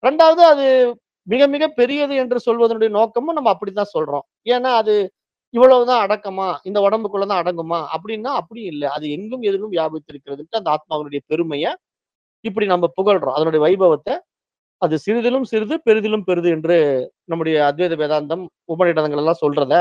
2வது அது மிக மிக பெரியது என்று சொல்வதனுடைய நோக்கமும் நம்ம அப்படித்தான் சொல்றோம். ஏன்னா அது இவ்வளவுதான் அடக்கமா? இந்த உடம்புக்குள்ள தான் அடங்குமா? அப்படின்னா அப்படி இல்ல. அது எங்கும் எதிலும் வியாபித்திருக்கிறதுன்ட்டு அந்த ஆத்மாவினுடைய பெருமைய இப்படி நம்ம புகழ்றோம். அதனுடைய வைபவத்த அது சிறிதிலும் சிறிது, பெரிதிலும் பெரிது என்று நம்முடைய அத்வைத வேதாந்தம் உபநிடதங்கள் எல்லாம் சொல்றத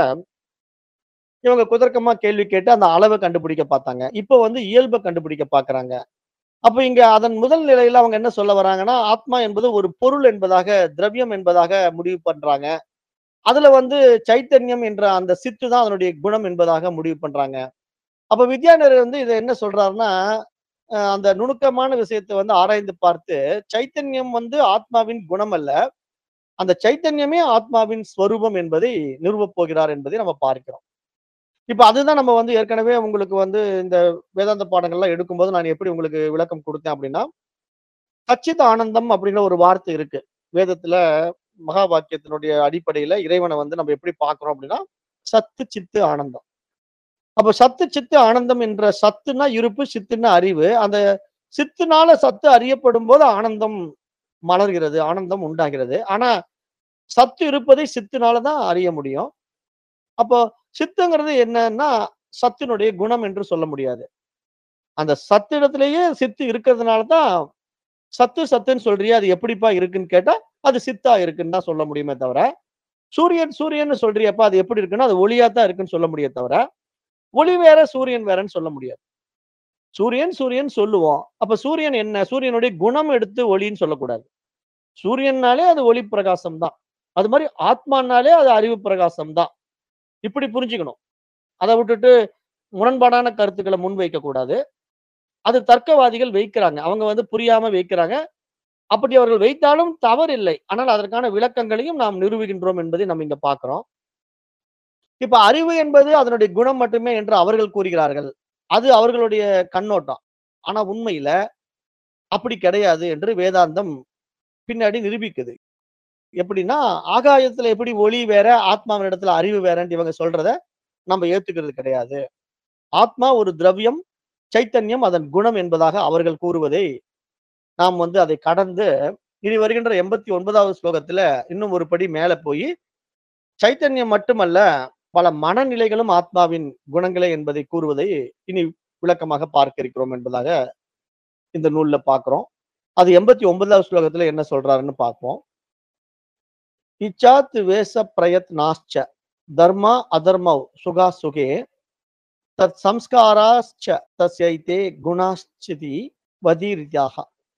இவங்க குதர்க்கமா கேள்வி கேட்டு அந்த அளவ கண்டுபிடிக்க பார்த்தாங்க. இப்போ வந்து இயல்ப கண்டுபிடிக்க பார்க்குறாங்க. அப்ப இங்க அதன் முதல் நிலையில அவங்க என்ன சொல்ல வராங்கன்னா, ஆத்மா என்பது ஒரு பொருள் என்பதாக, திரவியம் என்பதாக முடிவு பண்றாங்க. அதுல வந்து சைத்தன்யம் என்ற அந்த சித்து தான் அதனுடைய குணம் என்பதாக முடிவு பண்றாங்க. அப்ப வித்யாரண்யர் வந்து இத என்ன சொல்றாருன்னா, அ அந்த நுணுக்கமான விஷயத்த வந்து ஆராய்ந்து பார்த்து, சைத்தன்யம் வந்து ஆத்மாவின் குணம் அல்ல. அந்த சைத்தன்யமே ஆத்மாவின் ஸ்வரூபம் என்பதை நிறுவப் போகிறார் என்பதை நம்ம பார்க்கிறோம். இப்ப அதுதான் நம்ம வந்து ஏற்கனவே உங்களுக்கு வந்து இந்த வேதாந்த பாடங்கள்லாம் எடுக்கும்போது நான் எப்படி உங்களுக்கு விளக்கம் குடுத்தேன் அப்படின்னா, சச்சித் ஆனந்தம் அப்படிங்கிற ஒரு வார்த்தை இருக்கு. வேதத்துல மகா வாக்கியத்தினுடைய அடிப்படையில இறைவன வந்து நம்ம எப்படி பார்க்கிறோம் அப்படின்னா, சத்து, சித்து, ஆனந்தம். அப்ப சத்து, சித்து, ஆனந்தம் என்ற சத்துன்னா இருப்பு, சித்துன்னா அறிவு. அந்த சித்துனால சத்து அறியப்படும்போது ஆனந்தம் மலர்கிறது, ஆனந்தம் உண்டாகிறது. ஆனா, சத்து இருப்பதை சித்துனால தான் அறிய முடியும். அப்போ சித்துங்கிறது என்னன்னா, சத்தினுடைய குணம் என்று சொல்ல முடியாது. அந்த சத்து இடத்திலேயே சித்து இருக்கிறதுனால தான், சத்து சத்துன்னு சொல்றியே அது எப்படிப்பா இருக்குன்னு கேட்டா, அது சித்தா இருக்குன்னு தான் சொல்ல முடியுமே தவிர, சூரியன் சூரியன்னு சொல்றியேப்பா அது எப்படி இருக்குன்னா, அது ஒளியா தான் இருக்குன்னு சொல்ல முடியே தவிர, ஒளி வேற, சூரியன் வேறன்னு சொல்ல முடியாது. சூரியன் சூரியன் சொல்லுவோம். அப்ப சூரியன் என்ன? சூரியனுடைய குணம் எடுத்து ஒளின்னு சொல்லக்கூடாது. சூரியன்னாலே அது ஒளி பிரகாசம் தான். அது மாரி ஆத்மான்னாலே அது அறிவு பிரகாசம் தான். இப்படி புரிஞ்சுக்கணும். அத விட்டுட்டு முரண்பாடான கருத்துக்கள முன்வைக்க கூடாது. அது தர்க்கவாதிகள் வைக்கிறாங்க. அவங்க வந்து புரியாம வைக்கிறாங்க. அப்படி அவர்கள் வைத்தாலும் தவறில்லை. ஆனால் அதற்கான விளக்கங்களையும் நாம் நிறுவுகின்றோம் என்பதை நம்ம இங்க பார்க்கிறோம். இப்ப அறிவு என்பது அதனுடைய குணம் மட்டுமே என்று அவர்கள் கூறுகிறார்கள். அது அவர்களுடைய கண்ணோட்டம். ஆனா உண்மையில அப்படி கிடையாது என்று வேதாந்தம் பின்னாடி நிரூபிக்குது. எப்படின்னா, ஆகாயத்துல எப்படி ஒளி வேற, ஆத்மாவினிடத்துல அறிவு வேறன்ட்டு இவங்க சொல்றத நம்ம ஏத்துக்கிறது கிடையாது. ஆத்மா ஒரு திரவியம், சைத்தன்யம் அதன் குணம் என்பதாக அவர்கள் கூறுவதை, நாம் வந்து அதை கடந்து, இனி வருகின்ற 89வது ஸ்லோகத்துல இன்னும் ஒரு படி மேல போயி, சைத்தன்யம் மட்டுமல்ல, பல மனநிலைகளும் ஆத்மாவின் குணங்களே என்பதை கூறுவதை இனி விளக்கமாக பார்க்க இருக்கிறோம் என்பதாக இந்த நூல்ல பார்க்கிறோம். அது 89வது ஸ்லோகத்துல என்ன சொல்றாருன்னு பார்ப்போம். இச்சாத் வேஷ பிரயத்னாச்ச தர்மா அதர்மௌ சுகா சுகே தத் சம்ஸ்காராச்ச தஸ்யைதே குணாஸ்சிதி வதீரித்யாக.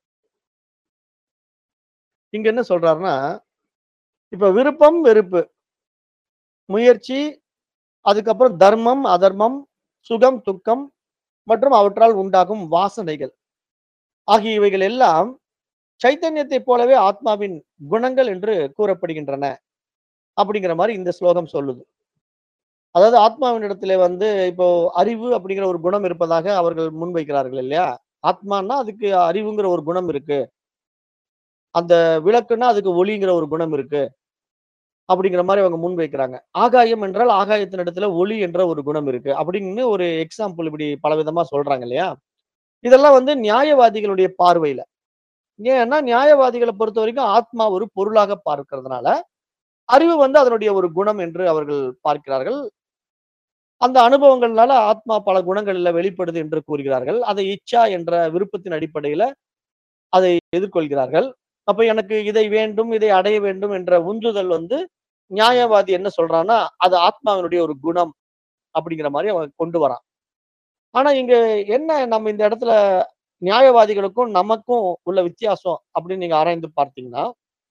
இங்க என்ன சொல்றாருன்னா, இப்ப விருப்பம், வெறுப்பு, முயற்சி, அதுக்கப்புறம் தர்மம், அதர்மம், சுகம், துக்கம் மற்றும் அவற்றால் உண்டாகும் வாசனைகள் ஆகியவைகள் எல்லாம் சைத்தன்யத்தைப் போலவே ஆத்மாவின் குணங்கள் என்று கூறப்படுகின்றன. அப்படிங்கிற மாரி இந்த ஸ்லோகம் சொல்லுது. அதாவது ஆத்மாவினிடத்திலே வந்து இப்போ அறிவு அப்படிங்கிற ஒரு குணம் இருப்பதாக அவர்கள் முன்வைக்கிறார்கள் இல்லையா? ஆத்மான்னா அதுக்கு அறிவுங்கிற ஒரு குணம் இருக்கு. அந்த விளக்குன்னா அதுக்கு ஒளிங்கிற ஒரு குணம் இருக்கு. அப்படிங்கிற மாரி அவங்க முன்வைக்கிறாங்க. ஆகாயம் என்றால் ஆகாயத்தினிடத்தில ஒளி என்ற ஒரு குணம் இருக்கு. அப்படின்னு ஒரு எக்ஸாம்பிள் இப்படி பலவிதமா சொல்றாங்க இல்லையா? இதெல்லாம் வந்து நியாயவாதிகளுடைய பார்வையில. ஏன்னா நியாயவாதிகள பொறுத்தவரைக்கும் ஆத்மா ஒரு பொருளாக பார்க்கிறதுனால, அறிவு வந்து அதனுடைய ஒரு குணம் என்று அவர்கள் பார்க்கிறார்கள். அந்த அனுபவங்கள்னால ஆத்மா பல குணங்கள்ல வெளிப்படுது என்று கூறுகிறார்கள். அதை இச்சா என்ற விருப்பத்தின் அடிப்படையில அதை எதிர்கொள்கிறார்கள். அப்ப எனக்கு இதை வேண்டும், இதை அடைய வேண்டும் என்ற உந்துதல் வந்து நியாயவாதி என்ன சொல்றான்னா, அது ஆத்மாவினுடைய ஒரு குணம் அப்படிங்கிற மாரி அவன் கொண்டு வரான். ஆனா இங்க என்ன நம்ம இந்த இடத்துல நியாயவாதிகளுக்கும் நமக்கும் உள்ள வித்தியாசம் அப்படின்னு நீங்க ஆராய்ந்து பார்த்தீங்கன்னா,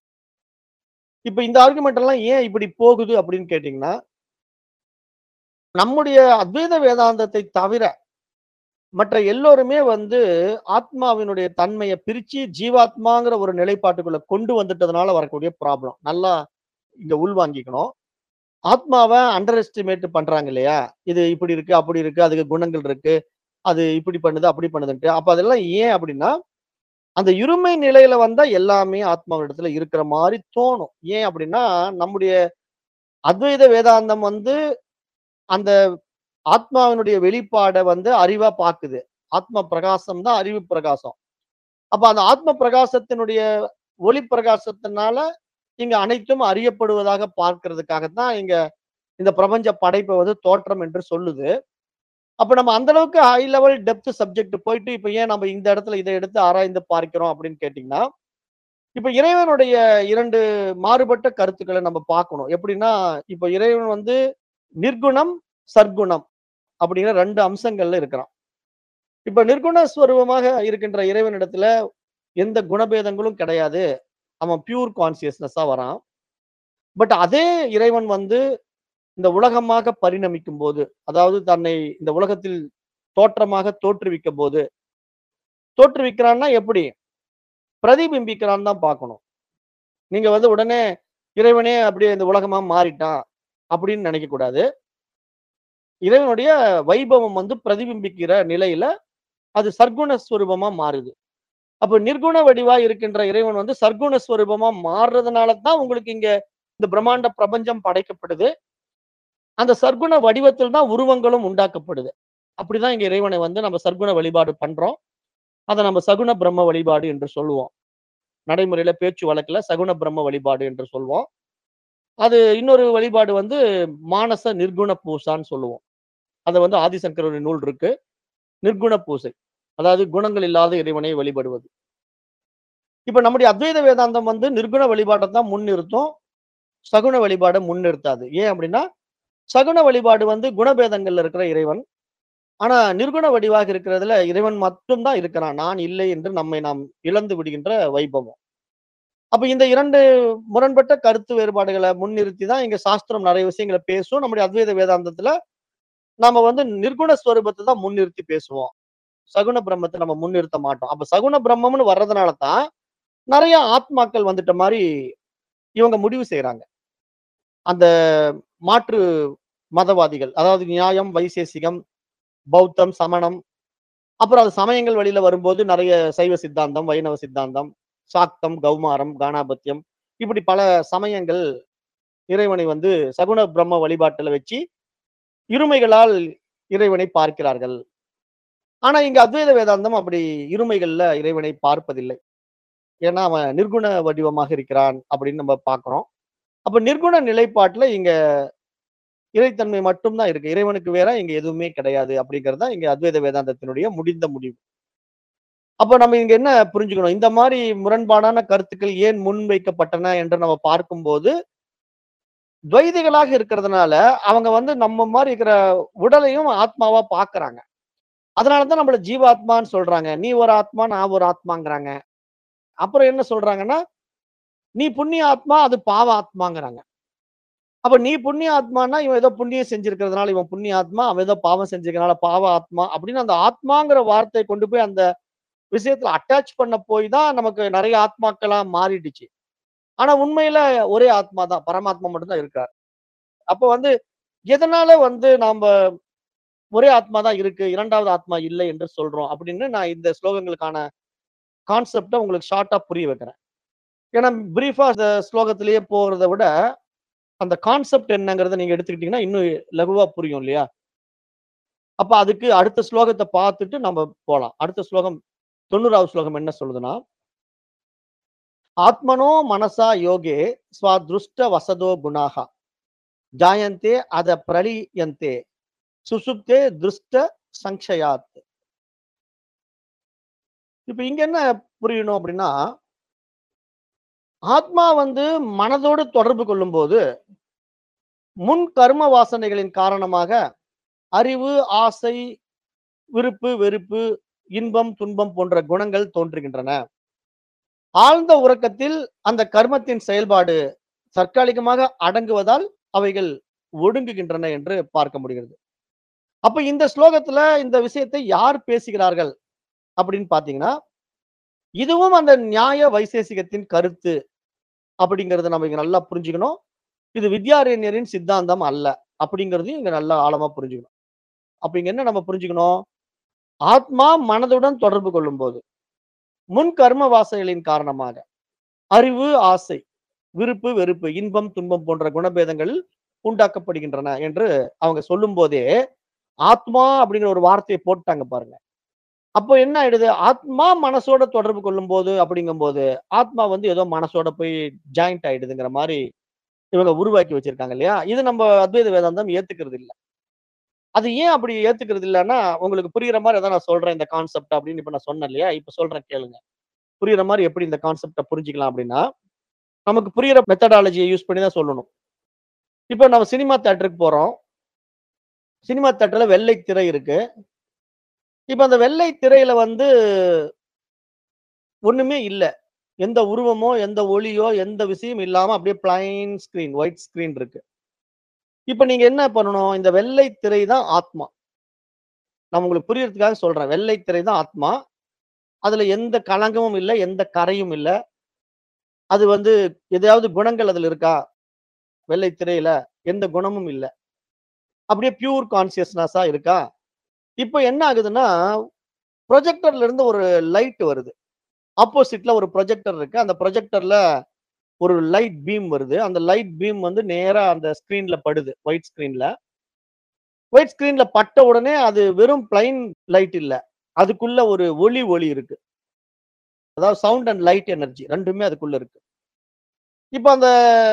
இப்ப இந்த ஆர்குமெண்ட் எல்லாம் ஏன் இப்படி போகுது அப்படின்னு கேட்டீங்கன்னா நம்முடைய அத்வைத வேதாந்தத்தை தவிர, மற்ற எல்லோருமே வந்து ஆத்மாவினுடைய தன்மைய பிரிச்சு ஜீவாத்மாங்கிற ஒரு நிலைப்பாட்டுக்குள்ள கொண்டு வந்துட்டதுனால வரக்கூடிய ப்ராப்ளம். நல்லா இங்க உள்வாங்கிக்கணும். ஆத்மாவ அண்டர் எஸ்டிமேட் பண்றாங்க இல்லையா? இது இப்படி இருக்கு, அப்படி இருக்கு, அதுக்கு குணங்கள் இருக்கு. அது இப்படி பண்ணுது, அப்படி பண்ணுதுன்ட்டு. அப்ப அதெல்லாம் ஏன் அப்படின்னா, அந்த இருமை நிலையில வந்தா எல்லாமே ஆத்மாவினிடத்துல இருக்கிற மாரி தோணும். ஏன் அப்படின்னா, நம்முடைய அத்வைத வேதாந்தம் வந்து அந்த ஆத்மாவினுடைய வெளிப்பாட வந்து அறிவா பாக்குது. ஆத்ம பிரகாசம் தான் அறிவு பிரகாசம். அப்ப அந்த ஆத்ம பிரகாசத்தினுடைய ஒளி பிரகாசத்தினால இங்க அனைத்தும் அறியப்படுவதாக பார்க்கிறதுக்காக தான் இங்க இந்த பிரபஞ்ச படைப்பை வந்து தோற்றம் என்று சொல்லுது அப்ப நம்ம அந்த அளவுக்கு ஹை லெவல் டெப்த் சப்ஜெக்ட் போயிட்டு இப்ப ஏன் நம்ம இந்த இடத்துல இதை எடுத்து ஆராய்ந்து பார்க்கிறோம் அப்படின்னு கேட்டீங்கன்னா இப்ப இறைவனுடைய இரண்டு மாறுபட்ட கருத்துக்களை நம்ம பார்க்கணும் எப்படின்னா இப்ப இறைவன் வந்து நிர்குணம் சர்க்குணம் அப்படிங்கிற ரெண்டு அம்சங்கள்ல இருக்கிறான் இப்ப நிர்குண ஸ்வரூபமாக இருக்கின்ற இறைவனிடத்துல எந்த குணபேதங்களும் கிடையாது அவன் பியூர் கான்சியஸ்னஸா வரான் பட் அதே இறைவன் வந்து இந்த உலகமாக பரிணமிக்கும் போது அதாவது தன்னை இந்த உலகத்தில் தோற்றமாக தோற்றுவிக்கும் போது தோற்றுவிக்கிறான்னா எப்படி பிரதிபிம்பிக்கிறான்னு தான் பார்க்கணும் நீங்க வந்து உடனே இறைவனே அப்படியே இந்த உலகமா மாறிட்டான் அப்படின்னு நினைக்க கூடாது இறைவனுடைய வைபவம் வந்து பிரதிபிம்பிக்கிற நிலையில அது சர்க்குண ஸ்வரூபமா மாறுது அப்ப நிர்குண வடிவா இருக்கின்ற இறைவன் வந்து சர்க்குண ஸ்வரூபமா மாறுறதுனால தான் உங்களுக்கு இங்க இந்த பிரம்மாண்ட பிரபஞ்சம் படைக்கப்படுது அந்த சர்க்குண வடிவத்தில் தான் உருவங்களும் உண்டாக்கப்படுது அப்படிதான் இங்க இறைவனை வந்து நம்ம சர்க்குண வழிபாடு பண்றோம் அதை நம்ம சகுன பிரம்ம வழிபாடு என்று சொல்லுவோம் நடைமுறையில பேச்சு வழக்குல சகுன பிரம்ம வழிபாடு என்று சொல்லுவோம் அது இன்னொரு வழிபாடு வந்து மானச நிர்குண பூசான்னு சொல்லுவோம் அதை வந்து ஆதிசங்கருடைய நூல் இருக்கு நிர்குண பூசை அதாவது குணங்கள் இல்லாத இறைவனை வழிபடுவது இப்ப நம்முடைய அத்வைத வேதாந்தம் வந்து நிர்குண வழிபாட்டை தான் முன்னிறுத்தும் சகுன வழிபாடை முன்னிறுத்தாது ஏன் அப்படின்னா சகுன வழிபாடு வந்து குணபேதங்கள்ல இருக்கிற இறைவன் ஆனா நிர்குண வடிவாக இருக்கிறதுல இறைவன் மட்டும்தான் இருக்கிறான் நான் இல்லை என்று நம்மை நாம் இழந்து விடுகின்ற வைபவம் அப்ப இந்த இரண்டு முரண்பட்ட கருத்து வேறுபாடுகளை முன்னிறுத்தி தான் இங்க சாஸ்திரம் நிறைய விஷயங்களை பேசும் நம்முடைய அத்வைத வேதாந்தத்துல நாம வந்து நிர்குண ஸ்வரூபத்தை தான் முன்னிறுத்தி பேசுவோம் சகுன பிரம்மத்தை நம்ம முன்னிறுத்த மாட்டோம் அப்ப சகுன பிரம்மம்னு வர்றதுனால தான் நிறைய ஆத்மாக்கள் வந்துட்ட மாதிரி இவங்க முடிவு செய்யறாங்க அந்த மாற்று மதவாதிகள் அதாவது நியாயம் வைசேசிகம் பௌத்தம் சமணம் அப்புறம் அது சமயங்கள் வழியில வரும்போது நிறைய சைவ சித்தாந்தம் வைணவ சித்தாந்தம் சாக்தம் கௌமாரம் கானாபத்தியம் இப்படி பல சமயங்கள் இறைவனை வந்து சகுன பிரம்ம வழிபாட்டுல வச்சு இருமைகளால் இறைவனை பார்க்கிறார்கள் ஆனா இங்க அத்வைத வேதாந்தம் அப்படி இருமைகள்ல இறைவனை பார்ப்பதில்லை ஏன்னா அவன் நிர்குண வடிவமாக இருக்கிறான் அப்படின்னு நம்ம பார்க்கிறோம் அப்ப நிர்குண நிலைப்பாட்டுல இங்க இறைத்தன்மை மட்டும்தான் இருக்கு இறைவனுக்கு வேற இங்க எதுவுமே கிடையாது அப்படிங்கிறது தான் இங்க அத்வைத வேதாந்தத்தினுடைய முடிந்த முடிவு அப்ப நம்ம இங்க என்ன புரிஞ்சுக்கணும் இந்த மாதிரி முரண்பாடான கருத்துக்கள் ஏன் முன்வைக்கப்பட்டன என்று நம்ம பார்க்கும்போது துவைதிகளாக இருக்கிறதுனால அவங்க வந்து நம்ம மாதிரி இருக்கிற உடலையும் ஆத்மாவா பாக்குறாங்க அதனாலதான் நம்மள ஜீவாத்மான்னு சொல்றாங்க நீ ஒரு ஆத்மா நான் ஒரு ஆத்மாங்கிறாங்க அப்புறம் என்ன சொல்றாங்கன்னா நீ புண்ணிய ஆத்மா அது பாவ ஆத்மாங்கிறாங்க அப்ப நீ புண்ணிய ஆத்மானா இவன் ஏதோ புண்ணியம் செஞ்சிருக்கிறதுனால இவன் புண்ணிய ஆத்மா அவன் ஏதோ பாவம் செஞ்சிருக்கனால பாவ ஆத்மா அப்படின்னு அந்த ஆத்மாங்கிற வார்த்தையை கொண்டு போய் அந்த விஷயத்துல அட்டாச் பண்ண போய் தான் நமக்கு நிறைய ஆத்மாக்களா மாறிடுச்சு ஆனா உண்மையில ஒரே ஆத்மா தான் பரமாத்மா மட்டும்தான் இருக்கார் அப்ப வந்து எதனால வந்து நாம ஒரே ஆத்மா தான் இருக்கு இரண்டாவது ஆத்மா இல்லை என்று சொல்றோம் அப்படின்னு நான் இந்த ஸ்லோகங்களுக்கான கான்செப்டை உங்களுக்கு ஷார்ட்டா புரிய வைக்கிறேன் ஏன்னா பிரீஃபா இந்த ஸ்லோகத்திலேயே போறதை விட அந்த கான்செப்ட் என்னங்கிறத நீங்க எடுத்துக்கிட்டீங்கன்னா இன்னும் லகுவா புரியும் இல்லையா அப்ப அதுக்கு அடுத்த ஸ்லோகத்தை பார்த்துட்டு நம்ம போலாம் அடுத்த ஸ்லோகம் தொண்ணூறாவது ஸ்லோகம் என்ன சொல்லுதுன்னா ஆத்மனோ மனசா யோகே ஸ்வாதிருஷ்ட வசதோ குணாகா ஜாயந்தே அத பிரளியந்தே சுசுப்தே திருஷ்ட சங்ஷயாத் இப்ப இங்க என்ன புரியணும் அப்படின்னா ஆத்மா வந்து மனதோடு தொடர்பு கொள்ளும்போது முன் கர்ம வாசனைகளின் காரணமாக அறிவு ஆசை விருப்பு வெறுப்பு இன்பம் துன்பம் போன்ற குணங்கள் தோன்றுகின்றன ஆழ்ந்த உறக்கத்தில் அந்த கர்மத்தின் செயல்பாடு தற்காலிகமாக அடங்குவதால் அவைகள் ஒடுங்குகின்றன என்று பார்க்க முடிகிறது அப்ப இந்த ஸ்லோகத்துல இந்த விஷயத்தை யார் பேசுகிறார்கள் அப்படின்னு பாத்தீங்கன்னா இதுவும் அந்த நியாய வைசேசிகத்தின் கருத்து அப்படிங்கறத நம்ம இங்க நல்லா புரிஞ்சுக்கணும் இது வித்யாரண்யரின் சித்தாந்தம் அல்ல அப்படிங்கறதையும் இங்க நல்லா ஆழமா புரிஞ்சுக்கணும் அப்ப இங்க என்ன நம்ம புரிஞ்சுக்கணும் ஆத்மா மனதுடன் தொடர்பு கொள்ளும் போது முன் கர்ம வாசனைகளின் காரணமாக அறிவு ஆசை விருப்பு வெறுப்பு இன்பம் துன்பம் போன்ற குணபேதங்கள் உண்டாக்கப்படுகின்றன என்று அவங்க சொல்லும் போதே ஆத்மா அப்படிங்கிற ஒரு வார்த்தையை போட்டாங்க பாருங்க அப்போ என்ன ஆயிடுது? ஆத்மா மனசோட தொடர்பு கொள்ளும்போது அப்படிங்கும்போது, ஆத்மா வந்து ஏதோ மனசோட போய் ஜாயிண்ட் ஆயிடுதுங்கிற மாரி இவங்க உருவாக்கி வச்சிருக்காங்க இல்லையா? இது நம்ம அத்வைத வேதாந்தம் ஏத்துக்கிறது இல்ல. அது ஏன் அப்படி ஏத்துக்கிறது இல்லன்னா, உங்களுக்கு புரியிற மாரி அதான் நான் சொல்றேன் இந்த கான்செப்ட் அப்படின்னு இப்ப நான் சொன்னேன் இல்லையா? இப்ப சொல்றேன் கேளுங்க. புரியிற மாரி எப்படி இந்த கான்செப்ட்ட புரிஞ்சுக்கலாம் அப்படின்னா, நமக்கு புரியிற மெத்தடாலஜிய யூஸ் பண்ணி தான் சொல்லணும். இப்ப நம்ம சினிமா தியேட்டருக்கு போறோம். சினிமா தியேட்டர்ல வெள்ளை திரை இருக்கு. இப்ப அந்த வெள்ளை திரையில வந்து ஒண்ணுமே இல்ல. எந்த உருவமோ, எந்த ஒளியோ, எந்த விஷயம் இல்லாம அப்படியே பிளைன் ஸ்கிரீன், ஒயிட் ஸ்கிரீன் இருக்கு. இப்ப நீங்க என்ன பண்ணணும்? இந்த வெள்ளை திரை தான் ஆத்மா. நான் உங்களுக்கு புரியறதுக்காக சொல்றேன். வெள்ளை திரை தான் ஆத்மா. அதுல எந்த களங்கமும் இல்ல, எந்த கரையும் இல்ல. அது வந்து எதையாவது குணங்கள் அதுல இருக்கா? வெள்ளை திரையில எந்த குணமும் இல்ல. அப்படியே பியூர் கான்ஷியஸ்னஸா இருக்கா? இப்ப என்ன ஆகுதுன்னா, ப்ரொஜெக்டர்ல இருந்து ஒரு லைட் வருது. ஆப்போசிட்ல ஒரு ப்ரொஜெக்டர் இருக்கு. அந்த ப்ரொஜெக்டர்ல ஒரு லைட் பீம் வருது. அந்த லைட் பீம் வந்து நேரா அந்த ஸ்கிரீன்ல படுது. ஒயிட் ஸ்கிரீன்ல. ஒயிட் ஸ்கிரீன்ல பட்ட உடனே அது வெறும் பிளைன் லைட் இல்ல. அதுக்குள்ள ஒரு ஒளி ஒளி இருக்கு. அதாவது சவுண்ட் அண்ட் லைட் எனர்ஜி 2மே அதுக்குள்ள இருக்கு. இப்ப அந்த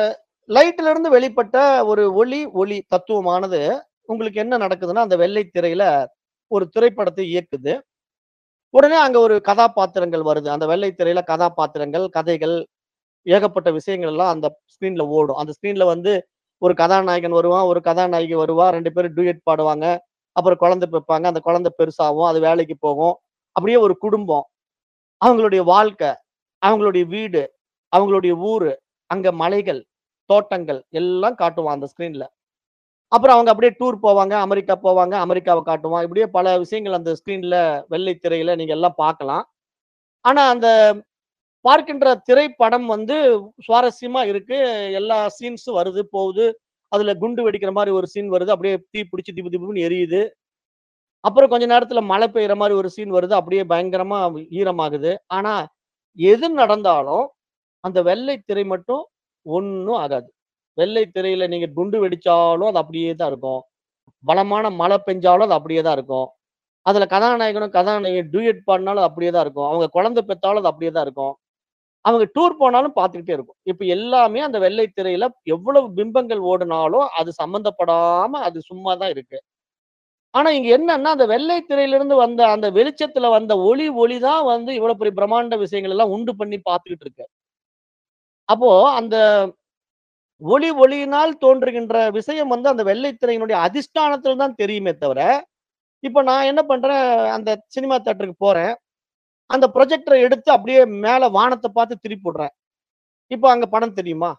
லைட்ல இருந்து வெளிப்பட்ட ஒரு ஒளி, ஒளி தத்துவமானது உங்களுக்கு என்ன நடக்குதுன்னா, அந்த வெள்ளை திரையில ஒரு திரைப்படத்தை இயக்குது. உடனே அங்க ஒரு கதாபாத்திரங்கள் வருது. அந்த வெள்ளை திரையில கதாபாத்திரங்கள், கதைகள், ஏகப்பட்ட விஷயங்கள் எல்லாம் அந்த ஸ்கிரீன்ல ஓடும். அந்த ஸ்கிரீன்ல வந்து ஒரு கதாநாயகன் வருவான், ஒரு கதாநாயகி வருவா. 2 பேரும் டூயட் பாடுவாங்க. அப்புறம் குழந்தை பெப்பாங்க. அந்த குழந்தை பெருசாகும். அது வேலைக்கு போகும். அப்படியே ஒரு குடும்பம். அவங்களுடைய வாழ்க்கை, அவங்களுடைய வீடு, அவங்களுடைய ஊரு, அங்க மலைகள், தோட்டங்கள் எல்லாம் காட்டுவான் அந்த ஸ்கிரீன்ல. அப்புறம் அவங்க அப்படியே டூர் போவாங்க. அமெரிக்கா போவாங்க. அமெரிக்காவ காட்டுவான். இப்படியே பல விஷயங்கள் அந்த ஸ்கிரீன்ல வெள்ளை திரையில நீங்க எல்லாம் பார்க்கலாம். ஆனா அந்த பார்க்கின்ற திரைப்படம் வந்து சுவாரஸ்யமா இருக்கு. எல்லா சீன்ஸும் வருது, போகுது. அதுல குண்டு வெடிக்கிற மாரி ஒரு சீன் வருது. அப்படியே தீ பிடிச்சு திபு திபுன்னு எரியுது. அப்புறம் கொஞ்ச நேரத்துல மழை பெய்யுற மாரி ஒரு சீன் வருது. அப்படியே பயங்கரமா ஈரமாகுது. ஆனா எது நடந்தாலும் அந்த வெள்ளை திரை மட்டும் ஒண்ணும் ஆகாது. வெள்ளை திரையில நீங்க குண்டு வெடிச்சாலும் அது அப்படியே தான் இருக்கும். பலமான மழை பெஞ்சாலும் அது அப்படியே தான் இருக்கும். அதுல கதாநாயகனும், கதாநாயகி டூயட் பாடுனாலும் அது அப்படியே தான் இருக்கும். அவங்க குழந்தை பெத்தாலும் அது அப்படியே தான் இருக்கும். அவங்க டூர் போனாலும் பார்த்துக்கிட்டே இருக்கும். இப்ப எல்லாமே அந்த வெள்ளை திரையில எவ்வளவு பிம்பங்கள் ஓடுனாலும் அது சம்மந்தப்படாம அது சும்மா தான் இருக்கு. ஆனா இங்க என்னன்னா, அந்த வெள்ளை திரையிலிருந்து வந்த அந்த வெளிச்சத்துல வந்த ஒளி ஒளி தான் வந்து இவ்வளவு பெரிய பிரம்மாண்ட விஷயங்கள் எல்லாம் உண்டு பண்ணி பார்த்துக்கிட்டு இருக்கு. அப்போ அந்த ஒளி ஒளியினால் தோன்றுகின்ற விஷயம் வந்து அந்த வெள்ளை திரையினுடைய அதிஷ்டானத்துல தான் தெரியுமே தவிர, இப்ப நான் என்ன பண்றேன், அந்த சினிமா தியேட்டருக்கு போறேன். அந்த ப்ரொஜெக்டர எடுத்து அப்படியே மேல வானத்த பார்த்து திருப்பி விடுறேன். இப்ப அங்க படம் தெரியுமா?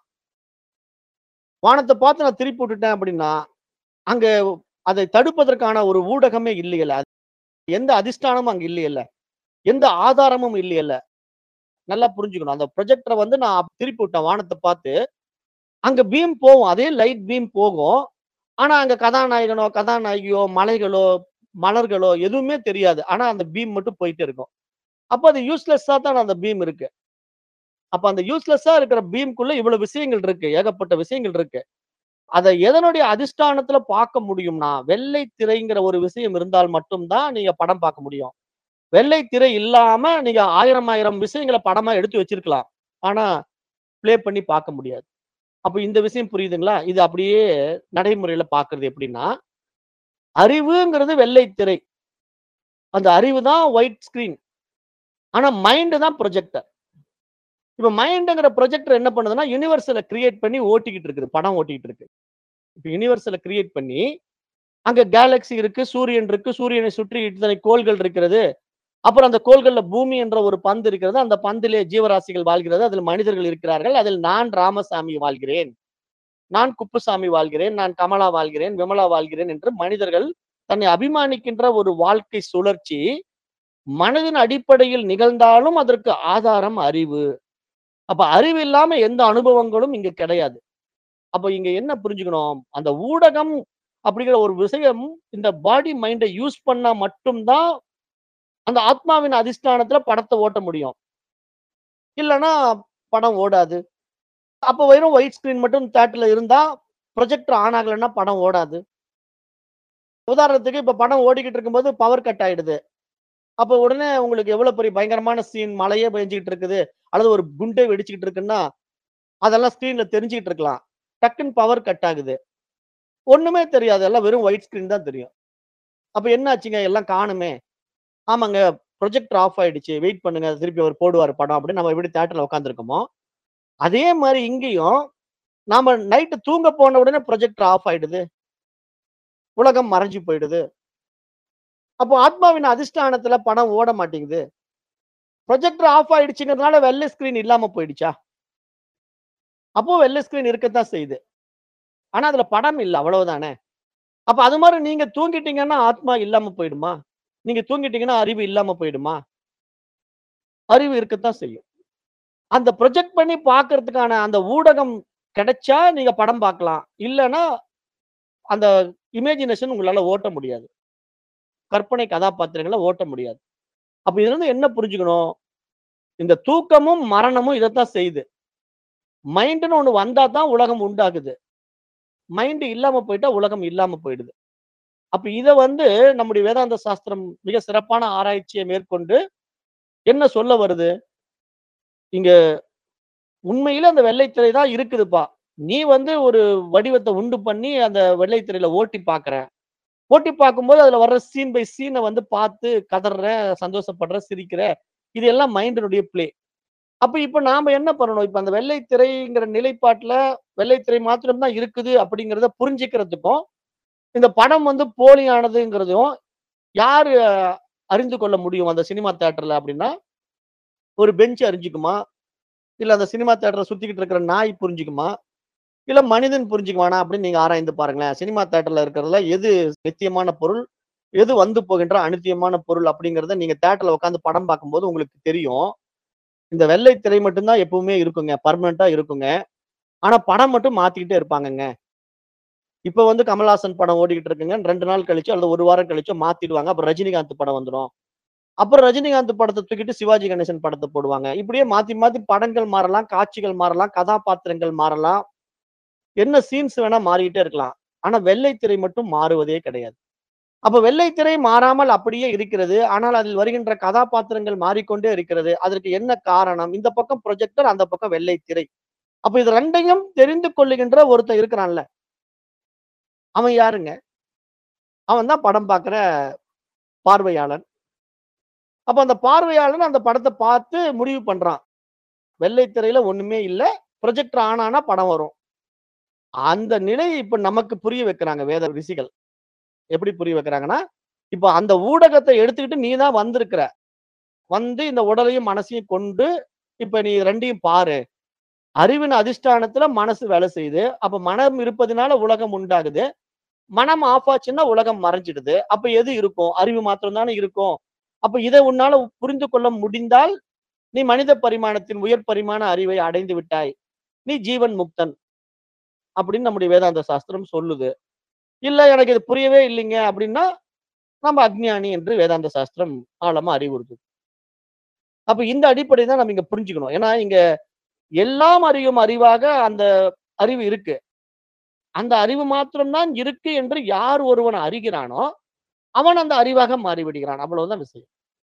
வானத்த பார்த்து நான் திருப்பி விட்டுட்டேன் அப்படின்னா, அங்க அதை தடுப்பதற்கான ஒரு ஊடகமே இல்லையல்ல. எந்த அதிஷ்டானமும் அங்க இல்லையல்ல. எந்த ஆதாரமும் இல்லையல்ல. நல்லா புரிஞ்சுக்கணும். அந்த ப்ரொஜெக்டர வந்து நான் திருப்பி விட்டேன் வானத்த பார்த்து. அங்க பீம் போகும். அதே லைட் பீம் போகும். ஆனா அங்க கதாநாயகனோ, கதாநாயகியோ, மலைகளோ, மலர்களோ எதுவுமே தெரியாது. ஆனா அந்த பீம் மட்டும் போயிட்டே இருக்கும். அப்ப அது யூஸ்லெஸ்ஸா தான் அந்த பீம் இருக்கு. அப்ப அந்த யூஸ்லெஸ்ஸா இருக்கிற பீம்க்குள்ள இவ்வளவு விஷயங்கள் இருக்கு. ஏகப்பட்ட விஷயங்கள் இருக்கு. அத எதனுடைய அதிஷ்டானத்துல பார்க்க முடியும்னா, வெள்ளை திரைங்கிற ஒரு விஷயம் இருந்தால் மட்டும் தான் நீங்க படம் பார்க்க முடியும். வெள்ளை திரை இல்லாம நீங்க 1000 1000 விஷயங்கள படமா எடுத்து வச்சிருக்கலாம். ஆனா ப்ளே பண்ணி பார்க்க முடியாது. அப்ப இந்த விஷயம் புரியுதுங்களா? இது அப்படியே நடைமுறையில பார்க்கிறது எப்படின்னா, அறிவுங்கிறது வெள்ளை திரை. அந்த அறிவு தான் ஒயிட் ஸ்கிரீன். ஆனா மைண்ட் தான் ப்ரொஜெக்டர். இப்ப மைண்ட்ங்கிற ப்ரொஜெக்டர் என்ன பண்ணுதுன்னா, யுனிவர்ஸல கிரியேட் பண்ணி ஓட்டிக்கிட்டு இருக்குது. படம் ஓட்டிக்கிட்டு இருக்கு. இப்ப யுனிவர்ஸல கிரியேட் பண்ணி, அங்க கேலக்ஸி இருக்கு, சூரியன் இருக்கு, சூரியனை சுற்றி இத்தனை கோள்கள் இருக்கிறது. அப்புறம் அந்த கோள்கள்ல பூமி என்ற ஒரு பந்து இருக்கிறது. அந்த பந்திலே ஜீவராசிகள் வாழ்கிறது. அதில் மனிதர்கள் இருக்கிறார்கள். அதில் நான் ராமசாமி வாழ்கிறேன். நான் குப்புசாமி வாழ்கிறேன். நான் கமலா வாழ்கிறேன். விமலா வாழ்கிறேன் என்று மனிதர்கள் தன்னை அபிமானிக்கின்ற ஒரு வாழ்க்கை சுழற்சி, மனதின் அடிப்படையில் நிகழ்ந்தாலும் அதற்கு ஆதாரம் அறிவு. அப்ப அறிவு இல்லாம எந்த அனுபவங்களும் இங்க கிடையாது. அப்ப இங்க என்ன புரிஞ்சுக்கணும்? அந்த ஊடகம் அப்படிங்கிற ஒரு விஷயம் இந்த பாடி மைண்ட யூஸ் பண்ணா மட்டும் தான் அந்த ஆத்மாவின் அதிஷ்டானத்துல படத்த ஓட்ட முடியும். இல்லன்னா படம் ஓடாது. அப்ப வெறும் ஒயிட் ஸ்கிரீன் மட்டும் தியேட்டர்ல இருந்தா, ப்ரொஜெக்டர் ஆன் ஆகலன்னா படம் ஓடாது. உதாரணத்துக்கு இப்ப படம் ஓடிக்கிட்டு இருக்கும்போது பவர் கட் ஆயிடுது. அப்ப உடனே உங்களுக்கு எவ்வளவு பெரிய பயங்கரமான சீன் மழையே பெஞ்சுக்கிட்டு இருக்குது அல்லது ஒரு குண்டே வெடிச்சுக்கிட்டு இருக்குன்னா அதெல்லாம் ஸ்கிரீன்ல தெரிஞ்சுக்கிட்டு இருக்கலாம் டக்குன்னு பவர் கட் ஆகுது ஒண்ணுமே தெரியாது எல்லாம் வெறும் ஒயிட் ஸ்கிரீன் தான் தெரியும் அப்ப என்ன ஆச்சுங்க எல்லாம் காணுமே ஆமாங்க ப்ரொஜெக்டர் ஆஃப் ஆயிடுச்சு வெயிட் பண்ணுங்க திருப்பி அவர் போடுவார் படம் அப்படின்னு நம்ம எப்படி தேட்டர்ல உட்காந்துருக்கோமோ அதே மாதிரி இங்கேயும் நாம நைட்டு தூங்க போன உடனே ப்ரொஜெக்டர் ஆஃப் ஆயிடுது உலகம் மறைஞ்சு போயிடுது அப்போ ஆத்மாவின் அதிஷ்டானத்துல படம் ஓட மாட்டேங்குது ப்ரொஜெக்டர் ஆஃப் ஆயிடுச்சுங்கிறதுனால வெள்ளை ஸ்கிரீன் இல்லாம போயிடுச்சா அப்போ வெள்ளை ஸ்கிரீன் இருக்கத்தான் செய்யுது ஆனா அதுல படம் இல்லை அவ்வளவுதானே அப்ப அது மாதிரி நீங்க தூங்கிட்டீங்கன்னா ஆத்மா இல்லாம போயிடுமா நீங்க தூங்கிட்டீங்கன்னா அறிவு இல்லாம போயிடுமா அறிவு இருக்கத்தான் செய்யும் அந்த ப்ரொஜெக்ட் பண்ணி பார்க்கிறதுக்கான அந்த ஊடகம் கிடைச்சா நீங்க படம் பார்க்கலாம் இல்லைன்னா அந்த இமேஜினேஷன் உங்களால ஓட்ட முடியாது கற்பனை கதாபாத்திரங்களை ஓட்ட முடியாது அப்ப இதுல இருந்து என்ன புரிஞ்சுக்கணும் இந்த தூக்கமும் மரணமும் இதைத்தான் செய்யுது மைண்டுன்னு ஒண்ணு வந்தா தான் உலகம் உண்டாகுது மைண்ட் இல்லாம போயிட்டா உலகம் இல்லாம போயிடுது அப்ப இத வந்து நம்முடைய வேதாந்த சாஸ்திரம் மிக சிறப்பான ஆராய்ச்சியை மேற்கொண்டு என்ன சொல்ல வருது இங்க உண்மையில அந்த வெள்ளைத்திரை தான் இருக்குதுப்பா நீ வந்து ஒரு வடிவத்தை உண்டு பண்ணி அந்த வெள்ளைத்திரையில ஓட்டி பாக்குற ஓட்டி பார்க்கும்போது அதுல வர்ற சீன் பை சீனை வந்து பார்த்து கதற சந்தோஷப்படுற சிரிக்கிற இது எல்லாம் மைண்டினுடைய பிளே அப்ப இப்ப நாம என்ன பண்ணணும் இப்ப அந்த வெள்ளைத்திரைங்கிற நிலைப்பாட்டுல வெள்ளைத்திரை மாத்திரம் தான் இருக்குது அப்படிங்கிறத புரிஞ்சுக்கிறதுக்கும் இந்த படம் வந்து போலியானதுங்கிறதையும் யாரு அஹ், அறிந்து கொள்ள முடியும் அந்த சினிமா தியேட்டர்ல அப்படின்னா ஒரு பெஞ்ச் அறிஞ்சுக்குமா இல்ல அந்த சினிமா தியேட்டரை சுத்திக்கிட்டு இருக்கிற நாய் புரிஞ்சுக்குமா இல்ல மனிதன் புரிஞ்சுக்குவானா அப்படின்னு நீங்க ஆராய்ந்து பாருங்களேன் சினிமா தியேட்டர்ல இருக்கிறதுல எது நித்தியமான பொருள் எது வந்து போகின்ற அனித்தியமான பொருள் அப்படிங்கறத நீங்க தியேட்டர்ல உட்காந்து படம் பார்க்கும்போது உங்களுக்கு தெரியும் இந்த வெள்ளை திரை மட்டும்தான் எப்பவுமே இருக்குங்க பர்மனண்டா இருக்குங்க ஆனா படம் மட்டும் மாத்திக்கிட்டே இருப்பாங்கங்க இப்ப வந்து கமல்ஹாசன் படம் ஓடிக்கிட்டு இருக்குங்க ரெண்டு நாள் கழிச்சு அல்லது ஒரு வாரம் கழிச்சு மாத்திடுவாங்க அப்புறம் ரஜினிகாந்த் படம் வந்துடும் அப்புறம் ரஜினிகாந்த் படத்தை தூக்கிட்டு சிவாஜி கணேசன் படத்தை போடுவாங்க இப்படியே மாத்தி மாத்தி படங்கள் மாறலாம் காட்சிகள் மாறலாம் கதாபாத்திரங்கள் மாறலாம் என்ன சீன்ஸ் வேணா மாறிக்கிட்டே இருக்கலாம் ஆனா வெள்ளைத்திரை மட்டும் மாறுவதே கிடையாது அப்ப வெள்ளைத்திரை மாறாமல் அப்படியே இருக்கிறது ஆனால் அதில் வருகின்ற கதாபாத்திரங்கள் மாறிக்கொண்டே இருக்கிறது அதற்கு என்ன காரணம் இந்த பக்கம் ப்ரொஜெக்டர் அந்த பக்கம் வெள்ளைத்திரை அப்ப இது ரெண்டையும் தெரிந்து கொள்ளுகின்ற ஒருத்தன் இருக்கிறான்ல அவன் யாருங்க அவன் தான் படம் பார்க்கிற பார்வையாளன் அப்ப அந்த பார்வையாளன் அந்த படத்தை பார்த்து முடிவு பண்றான் வெள்ளைத்திரையில ஒண்ணுமே இல்ல ப்ரொஜெக்டர் ஆனானா படம் வரும் அந்த நிலையை இப்ப நமக்கு புரிய வைக்கிறாங்க வேத ரிஷிகள் எப்படி புரிய வைக்கிறாங்கன்னா இப்ப அந்த ஊடகத்தை எடுத்துக்கிட்டு நீ தான் வந்திருக்கிற வந்து இந்த உடலையும் மனசையும் கொண்டு இப்ப நீ ரெண்டையும் பாரு அறிவின் அதிஷ்டானத்துல மனசு வேலை செய்யுது அப்ப மனம் இருப்பதனால உலகம் உண்டாகுது மனம் ஆஃப் ஆச்சுன்னா உலகம் மறைஞ்சிடுது அப்ப எது இருக்கும் அறிவு மாத்திரம் தானே இருக்கும் அப்ப இதை உன்னால புரிந்து கொள்ள முடிந்தால் நீ மனித பரிமாணத்தின் உயர் பரிமாண அறிவை அடைந்து விட்டாய் நீ ஜீவன் முக்தன் அப்படின்னு நம்முடைய வேதாந்த சாஸ்திரம் சொல்லுது இல்ல எனக்கு இது புரியவே இல்லைங்க அப்படின்னா நம்ம அக்ஞானி என்று வேதாந்த சாஸ்திரம் ஆழமா அறிவுறுத்துது அப்ப இந்த அடிப்படை தான் நம்ம இங்க புரிஞ்சுக்கணும் ஏன்னா இங்க எல்லாம் அறியும் அறிவாக அந்த அறிவு இருக்கு அந்த அறிவு மாத்திரம்தான் இருக்கு என்று யார் ஒருவன் அறிகிறானோ அவன் அந்த அறிவாக மாறிவிடுகிறான் அவ்வளவுதான் விஷயம்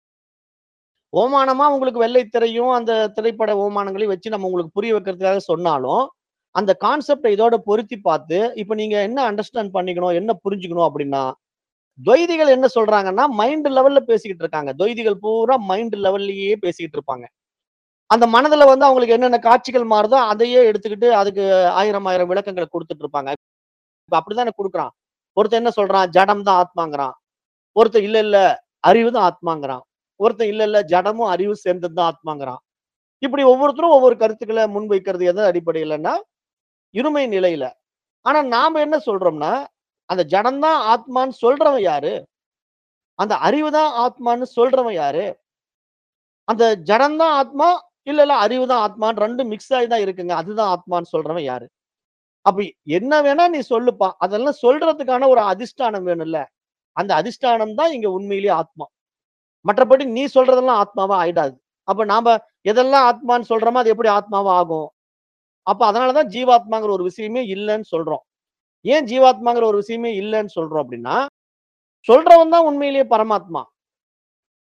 ஓமானமா உங்களுக்கு வெள்ளை திரையும் அந்த திரைப்பட ஓமானங்களையும் வச்சு நம்ம உங்களுக்கு புரிய வைக்கிறதுக்காக சொன்னாலும் அந்த கான்செப்டை இதோட பொருத்தி பார்த்து இப்ப நீங்க என்ன அண்டர்ஸ்டாண்ட் பண்ணிக்கணும் என்ன புரிஞ்சுக்கணும் அப்படின்னா துவைதிகள் என்ன சொல்றாங்கன்னா மைண்ட் லெவல்ல பேசிக்கிட்டு இருக்காங்க துவைதிகள் பூரா மைண்ட் லெவல்லயே பேசிக்கிட்டு இருப்பாங்க அந்த மனதுல வந்து அவங்களுக்கு என்னென்ன காட்சிகள் மாறுதோ அதையே எடுத்துக்கிட்டு அதுக்கு ஆயிரம் ஆயிரம் விளக்கங்களை கொடுத்துட்டு இருப்பாங்க இப்ப அப்படித்தானே கொடுக்குறான் ஒருத்தன் என்ன சொல்றான் ஜடம் தான் ஆத்மாங்கிறான் ஒருத்தன் இல்ல இல்ல அறிவு தான் ஆத்மாங்கிறான் ஒருத்தன் இல்ல இல்ல ஜடமும் அறிவும் சேர்ந்தது தான் ஆத்மாங்கிறான் இப்படி ஒவ்வொருத்தரும் ஒவ்வொரு கருத்துக்களை முன்வைக்கிறது எந்த அடிப்படையிலன்னா இருமை நிலையில ஆனா நாம என்ன சொல்றோம்னா அந்த ஜடம் தான் ஆத்மான்னு சொல்றவன் யாரு அந்த அறிவு தான் ஆத்மான்னு சொல்றவன் யாரு அந்த ஜடம் தான் ஆத்மா இல்ல இல்ல அறிவு தான் ஆத்மான்னு ரெண்டும் மிக்ஸ் ஆகி தான் இருக்குங்க அதுதான் ஆத்மான்னு சொல்றவன் யாரு அப்ப என்ன வேணா நீ சொல்லுப்பா அதெல்லாம் சொல்றதுக்கான ஒரு அதிஷ்டானம் வேணும்ல அந்த அதிஷ்டானம் தான் இங்க உண்மையிலேயே ஆத்மா மற்றபடி நீ சொல்றதெல்லாம் ஆத்மாவா ஆயிடாது அப்ப நாம எதெல்லாம் ஆத்மான்னு சொல்றோமோ அது எப்படி ஆத்மாவா ஆகும் அப்ப அதனாலதான் ஜீவாத்மாங்கிற ஒரு விஷயமே இல்லைன்னு சொல்றோம் ஏன் ஜீவாத்மாங்கிற ஒரு விஷயமே இல்லைன்னு சொல்றோம் அப்படின்னா சொல்றவன் தான் உண்மையிலேயே பரமாத்மா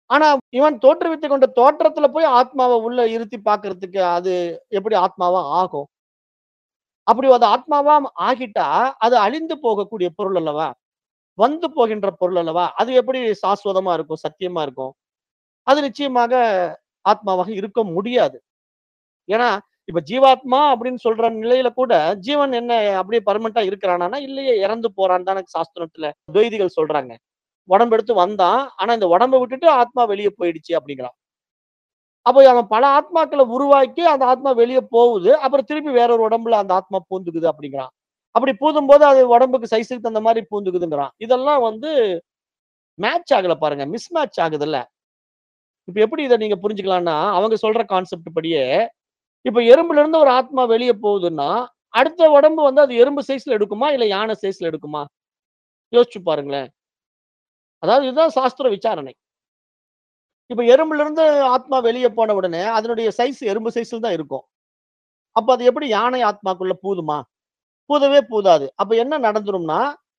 ஆனா இவன் தோற்றுவித்துக் கொண்ட தோற்றத்துல போய் ஆத்மாவை உள்ள இருத்தி பார்க்கிறதுக்கு அது எப்படி ஆத்மாவா ஆகும் அப்படி அது ஆத்மாவா ஆகிட்டா அது அழிந்து போகக்கூடிய பொருள் அல்லவா வந்து போகின்ற பொருள் அல்லவா அது எப்படி சாஸ்வதமா இருக்கும் சத்தியமா இருக்கும் அது நிச்சயமாக ஆத்மாவாக இருக்க முடியாது ஏன்னா இப்ப ஜீவாத்மா அப்படின்னு சொல்ற நிலையில கூட ஜீவன் என்ன அப்படியே பர்மனண்டா இருக்கிறானா இல்லையே இறந்து போறான் தானே சாஸ்திரத்துல துவைதிகள் சொல்றாங்க உடம்பு எடுத்து வந்தான் ஆனா இந்த உடம்பை விட்டுட்டு ஆத்மா வெளியே போயிடுச்சு அப்படிங்கிறான் அப்போ அவன் பல ஆத்மாக்களை உருவாக்கி அந்த ஆத்மா வெளியே போகுது அப்புறம் திருப்பி வேற ஒரு உடம்புல அந்த ஆத்மா பூந்துக்குது அப்படிங்கிறான் அப்படி பூதும் போது அது உடம்புக்கு சைஸுக்கு தகுந்த மாதிரி பூந்துக்குதுங்கிறான் இதெல்லாம் வந்து மேட்ச் ஆகல பாருங்க மிஸ் மேட்ச் ஆகுதுல்ல இப்ப எப்படி இதை நீங்க புரிஞ்சுக்கலாம்னா அவங்க சொல்ற கான்செப்ட் படியே இப்ப எறும்புல இருந்து ஒரு ஆத்மா வெளியே போகுதுன்னா அடுத்த உடம்பு வந்து அது எறும்பு சைஸ்ல எடுக்குமா இல்ல யானை சைஸ்ல எடுக்குமா யோசிச்சு பாருங்களேன் அதாவது இதுதான் சாஸ்திர விசாரணை இப்ப எறும்புல இருந்து ஆத்மா வெளியே போன உடனே அதனுடைய சைஸ் எறும்பு சைஸ்ல தான் இருக்கும் அப்ப அது எப்படி யானை ஆத்மாக்குள்ள பூதுமா பூதவே பூதாது அப்ப என்ன நடந்துரும்னா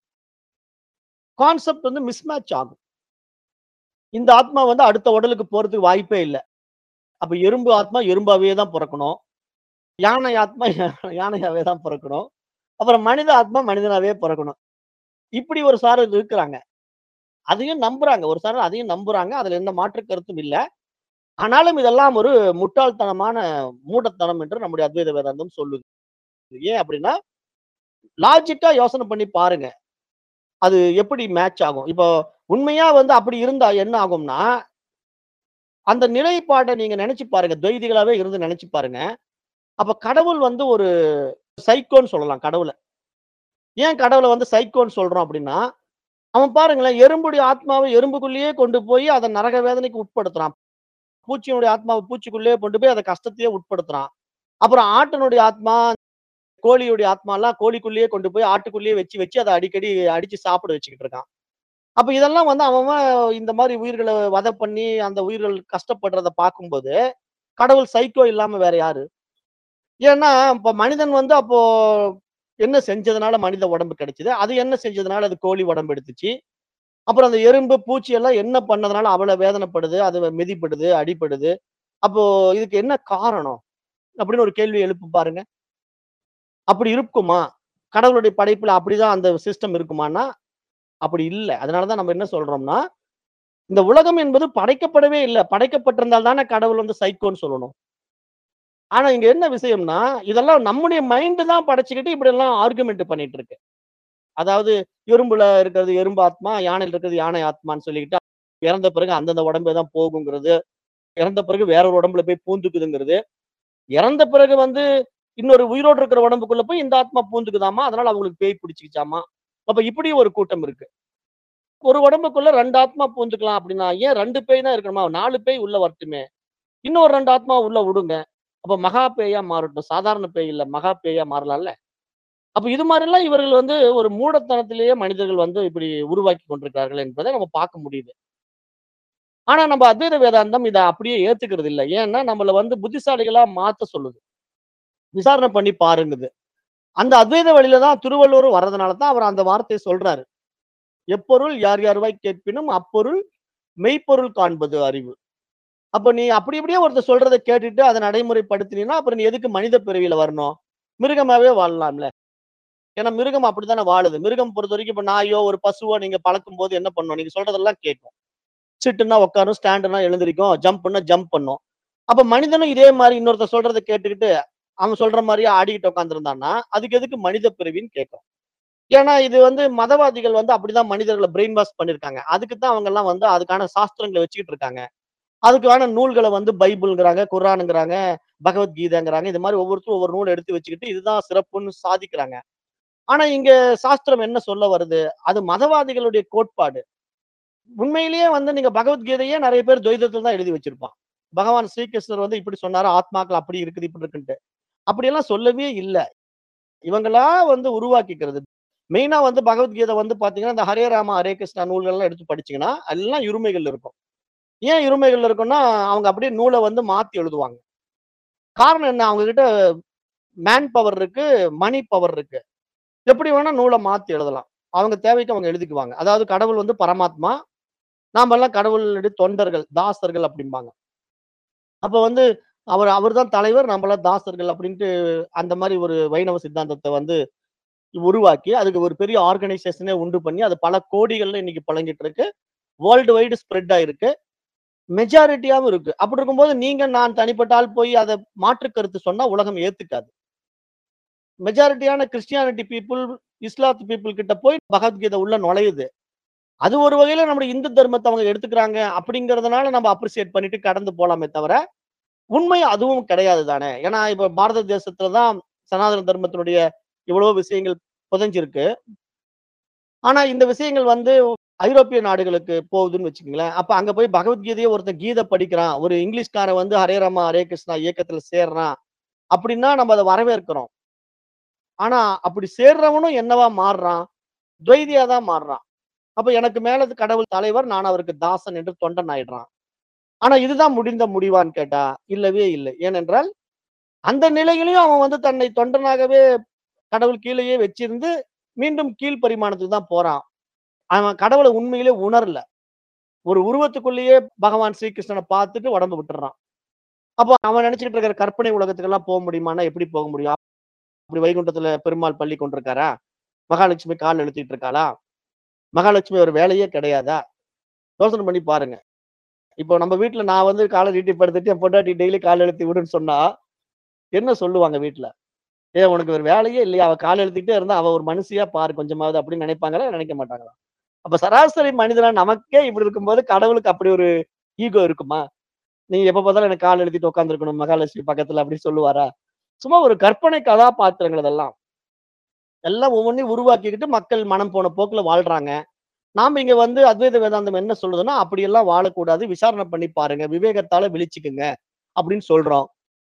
கான்செப்ட் வந்து மிஸ்மேட்ச் ஆகும் இந்த ஆத்மா வந்து அடுத்த உடலுக்கு போறதுக்கு வாய்ப்பே இல்லை அப்ப எறும்பு ஆத்மா எறும்பாவே தான் பிறக்கணும் யானை ஆத்மா யா- யானையாவே தான் பிறக்கணும் அப்புறம் மனித ஆத்மா மனிதனாவே பிறக்கணும் இப்படி ஒரு சார் இருக்கிறாங்க அதையும் நம்புறாங்க ஒரு சார் அதையும் நம்புறாங்க அதுல எந்த மாற்று கருத்தும் இல்ல ஆனாலும் இதெல்லாம் ஒரு முட்டாள்தனமான மூடத்தனம் என்று நம்முடைய அத்வைத வேதாந்தம் சொல்லுது ஏன் அப்படின்னா லாஜிக்கா யோசனை பண்ணி பாருங்க அது எப்படி மேட்ச் ஆகும் இப்போ உண்மையா வந்து அப்படி இருந்தா என்ன ஆகும்னா அந்த நிலைப்பாட்டை நீங்க நினைச்சு பாருங்க துவைதிகளாவே இருந்து நினைச்சு பாருங்க அப்ப கடவுள் வந்து ஒரு சைக்கோன்னு சொல்லலாம் கடவுளை ஏன் கடவுளை வந்து சைக்கோன்னு சொல்றோம் அப்படின்னா அவன் பாருங்களேன் எறும்புடைய ஆத்மாவை எறும்புக்குள்ளேயே கொண்டு போய் அதை நரக வேதனைக்கு உட்படுத்துறான் பூச்சியினுடைய ஆத்மாவை பூச்சிக்குள்ளேயே கொண்டு போய் அதை கஷ்டத்தையே உட்படுத்துறான் அப்புறம் ஆட்டினுடைய ஆத்மா கோழியுடைய ஆத்மா எல்லாம் கோழிக்குள்ளேயே கொண்டு போய் ஆட்டுக்குள்ளேயே வச்சு வச்சு அதை அடிக்கடி அடிச்சு சாப்பிட வச்சுக்கிட்டு இருக்கான் அப்ப இதெல்லாம் வந்து அவன் அவன் இந்த மாதிரி உயிர்களை வதை பண்ணி அந்த உயிர்கள் கஷ்டப்படுறத பார்க்கும்போது கடவுள் சைக்கோ இல்லாம வேற யாரு ஏன்னா இப்ப மனிதன் வந்து அப்போ என்ன செஞ்சதுனால மனித உடம்பு கிடைச்சது அது என்ன செஞ்சதுனால அது கோழி உடம்பு எடுத்துச்சு அப்புறம் அந்த எறும்பு பூச்சி எல்லாம் என்ன பண்ணதுனால அவ்வளவு வேதனைப்படுது அது மிதிப்படுது அடிப்படுது அப்போ இதுக்கு என்ன காரணம் அப்படின்னு ஒரு கேள்வி எழுப்பு பாருங்க அப்படி இருக்குமா கடவுளுடைய படைப்புல அப்படிதான் அந்த சிஸ்டம் இருக்குமான்னா அப்படி இல்லை அதனாலதான் நம்ம என்ன சொல்றோம்னா இந்த உலகம் என்பது படைக்கப்படவே இல்லை படைக்கப்பட்டிருந்தால் தானே கடவுள் வந்து சைக்கோன்னு சொல்லணும் ஆனா இங்க என்ன விஷயம்னா இதெல்லாம் நம்முடைய மைண்ட் தான் படைச்சுக்கிட்டு இப்படி எல்லாம் ஆர்குமெண்ட் பண்ணிட்டு இருக்கு அதாவது எறும்புல இருக்கிறது எறும்பு ஆத்மா யானையில் இருக்கிறது யானை ஆத்மான்னு சொல்லிக்கிட்டு இறந்த பிறகு அந்தந்த உடம்பு தான் போகுங்கிறது இறந்த பிறகு வேற ஒரு உடம்புல போய் பூந்துக்குதுங்கிறது இறந்த பிறகு வந்து இன்னொரு உயிரோடு இருக்கிற உடம்புக்குள்ள போய் இந்த ஆத்மா பூந்துக்குதாமா அதனால அவங்களுக்கு பேய் பிடிச்சிக்கிச்சாமா அப்ப இப்படி ஒரு கூட்டம் இருக்கு ஒரு உடம்புக்குள்ள ரெண்டு ஆத்மா பூந்துக்கலாம் அப்படின்னா ஏன் ரெண்டு பேய் தான் இருக்கணுமா நாலு பேய் உள்ள வரட்டுமே இன்னொரு ரெண்டு ஆத்மா உள்ள விடுங்க அப்ப மகா பேயா மாறட்டும் சாதாரண பேய் இல்ல மகா பேயா மாறலாம்ல அப்ப இது மாதிரி எல்லாம் இவர்கள் வந்து ஒரு மூடத்தனத்திலேயே மனிதர்கள் வந்து இப்படி உருவாக்கி கொண்டிருக்கிறார்கள் என்பதை நம்ம பார்க்க முடியுது ஆனா நம்ம அத்வைத வேதாந்தம் இதை அப்படியே ஏத்துக்கிறது இல்லை ஏன்னா நம்மள வந்து புத்திசாலிகளா மாத்த சொல்லுது விசாரணை பண்ணி பாருங்குது அந்த அத்வைத வழியில தான் திருவள்ளுவர் வர்றதுனால தான் அவர் அந்த வார்த்தையை சொல்றாரு எப்பொருள் யார் யார்வாய் கேட்பினும் அப்பொருள் மெய்ப்பொருள் காண்பது அறிவு அப்ப நீ அப்படி இப்படியே ஒருத்தர் சொல்றதை கேட்டுட்டு அதை நடைமுறைப்படுத்தினீங்கன்னா அப்புறம் நீ எதுக்கு மனித பிறவியில வரணும் மிருகமாவே வாழலாம்ல ஏன்னா மிருகம் அப்படித்தானே வாழுது மிருகம் பொறுத்த வரைக்கும் இப்ப நாயோ ஒரு பசுவோ நீங்க பழக்கும் போது என்ன பண்ணும் நீங்க சொல்றதெல்லாம் கேட்கும் சிட்டுன்னா உட்காரும் ஸ்டாண்டுனா எழுந்திருக்கும் ஜம்ப்னா ஜம்ப் பண்ணும் அப்ப மனிதனும் இதே மாதிரி இன்னொருத்தர் சொல்றதை கேட்டுக்கிட்டு அவன் சொல்ற மாதிரியே ஆடிக்கிட்டு உட்காந்துருந்தான்னா அதுக்கு எதுக்கு மனித பிறவின்னு கேட்கும் ஏன்னா இது வந்து மதவாதிகள் வந்து அப்படிதான் மனிதர்களை பிரெயின் வாஷ் பண்ணிருக்காங்க அதுக்கு தான் அவங்க எல்லாம் வந்து அதுக்கான சாஸ்திரங்களை வச்சுக்கிட்டு இருக்காங்க அதுக்கான நூல்களை வந்து பைபிள்ங்கிறாங்க குரானுங்கிறாங்க பகவத்கீதைங்கிறாங்க இது மாதிரி ஒவ்வொருத்தரும் ஒவ்வொரு நூல் எடுத்து வச்சுக்கிட்டு இதுதான் சிறப்புன்னு சாதிக்கிறாங்க ஆனா இங்க சாஸ்திரம் என்ன சொல்ல வருது அது மதவாதிகளுடைய கோட்பாடு உண்மையிலேயே வந்து நீங்க பகவத்கீதையே நிறைய பேர் துவைதத்துல தான் எழுதி வச்சிருப்பான் பகவான் ஸ்ரீகிருஷ்ணர் வந்து இப்படி சொன்னாரு ஆத்மாக்கள் அப்படி இருக்குது இப்படி இருக்குன்ட்டு அப்படியெல்லாம் சொல்லவே இல்லை இவங்களா வந்து உருவாக்கிக்கிறது மெயினா வந்து பகவத்கீதை வந்து பாத்தீங்கன்னா இந்த ஹரே ராமா ஹரே கிருஷ்ணா நூல்கள்லாம் எடுத்து படிச்சீங்கன்னா எல்லாம் இருமைகள் இருக்கும் ஏன் இருமைகள் இருக்கும்னா அவங்க அப்படியே நூலை வந்து மாத்தி எழுதுவாங்க காரணம் என்ன அவங்க கிட்ட மேன் பவர் இருக்கு மணி பவர் இருக்கு எப்படி வேணா நூலை மாத்தி எழுதலாம் அவங்க தேவைக்கு அவங்க எழுதிக்குவாங்க அதாவது கடவுள் வந்து பரமாத்மா நாமெல்லாம் கடவுளுடைய தொண்டர்கள், தாசர்கள் அப்படிம்பாங்க. அப்ப வந்து அவர் அவர்தான் தலைவர், நம்மலாம் தாசர்கள் அப்படின்ட்டு அந்த மாரி ஒரு வைணவ சித்தாந்தத்த வந்து உருவாக்கி, அதுக்கு ஒரு பெரிய ஆர்கனைசேஷனே உண்டு பண்ணி, அது பல கோடிகள்ல இன்னைக்கு புழங்கிட்டு இருக்கு. வேர்ல்டு வைடு ஸ்ப்ரெட் ஆயிருக்கு. மெஜாரிட்டியாவும் இருக்கு. அப்படி இருக்கும்போது நீங்க, நான் தனிப்பட்ட ஆள் போய் அத மாற்று கருத்து சொன்னா உலகம் ஏத்துக்காது. மெஜாரிட்டியான கிறிஸ்டியானிட்டி பீப்பிள், இஸ்லாத்து பீப்பிள் கிட்ட போய் பகவத்கீதை உள்ள நுழையுது. அது ஒரு வகையில நம்முடைய இந்து தர்மத்த அவங்க எடுத்துக்கிறாங்க அப்படிங்கிறதுனால நம்ம அப்ரிசியேட் பண்ணிட்டு கடந்து போலாமே தவிர, உண்மை அதுவும் கிடையாது தானே. ஏன்னா, இப்ப பாரத தேசத்துல தான் சனாதன தர்மத்தினுடைய இவ்வளவு விஷயங்கள் புதைஞ்சிருக்கு. ஆனா, இந்த விஷயங்கள் வந்து ஐரோப்பிய நாடுகளுக்கு போகுதுன்னு வச்சுக்கங்களேன். அப்ப அங்க போய் பகவத்கீதைய ஒருத்தன் கீதை படிக்கிறான். ஒரு இங்கிலீஷ்காரன் வந்து ஹரே ராமா, ஹரே கிருஷ்ணா இயக்கத்துல சேர்றான். அப்படின்னா நம்ம அத வரவேற்கிறோம். ஆனா, அப்படி சேர்றவனும் என்னவா மாறுறான்? துவைதியா தான் மாறுறான். அப்ப எனக்கு மேல கடவுள் தலைவர், நான் அவருக்கு தாசன் என்று தொண்டன் ஆயிடுறான். ஆனா, இதுதான் முடிந்த முடிவான்னு கேட்டா, இல்லவே இல்லை. ஏனென்றால், அந்த நிலையிலும் அவன் வந்து தன்னை தொண்டனாகவே கடவுள் கீழேயே வச்சிருந்து, மீண்டும் கீழ் பரிமாணத்துக்கு தான் போறான். அவன் கடவுள உண்மையிலே உணரல. ஒரு உருவத்துக்குள்ளேயே பகவான் ஸ்ரீகிருஷ்ணன பார்த்துட்டு உடம்ப விட்டுறான். அப்போ அவன் நினைச்சுக்கிட்டு இருக்கிற கற்பனை உலகத்துக்கெல்லாம் போ முடியுமான்னா, எப்படி போக முடியும்? அப்படி வைகுண்டத்துல பெருமாள் பள்ளி கொண்டிருக்காரா? மகாலட்சுமி கால் அழுத்திட்டு இருக்காளா? மகாலட்சுமி ஒரு வேலையே கிடையாதா? யோசனை பண்ணி பாருங்க. இப்போ நம்ம வீட்ல நான் வந்து கால நீட்டி படுத்துட்டு என் பொண்டாட்டி டெய்லி கால் அழுத்தி விடுன்னு சொன்னா, என்ன சொல்லுவாங்க வீட்ல? "ஏன் உனக்கு ஒரு வேலையே இல்லையா? அவ கால் அழுத்திட்டே இருந்தா அவ ஒரு மனுஷியா பாரு கொஞ்சமாவது" அப்படின்னு நினைப்பாங்களா? நினைக்க மாட்டாங்களா? அப்ப சராசரி மனிதனா நமக்கே இப்படி இருக்கும்போது, கடவுளுக்கு அப்படி ஒரு ஈகோ இருக்குமா? நீ எப்ப பார்த்தாலும் எனக்கு கால் அழுத்திட்டு உட்கார்ந்திருக்கணும் மகாலட்சுமி பக்கத்துல அப்படின்னு சொல்லுவாரா? சும்மா ஒரு கற்பனை கதாபாத்திரங்கள் இதெல்லாம். எல்லாம் ஒவ்வொன்னையும் உருவாக்கிக்கிட்டு மக்கள் மனம் போன போக்குல வாழ்றாங்க. நாம இங்க வந்து அத்வைத வேதாந்தம் என்ன சொல்லுதுன்னா, அப்படியெல்லாம் வாழக்கூடாது. விசாரணை பண்ணி பாருங்க. விவேகத்தால விழிச்சுக்குங்க அப்படின்னு சொல்றோம்.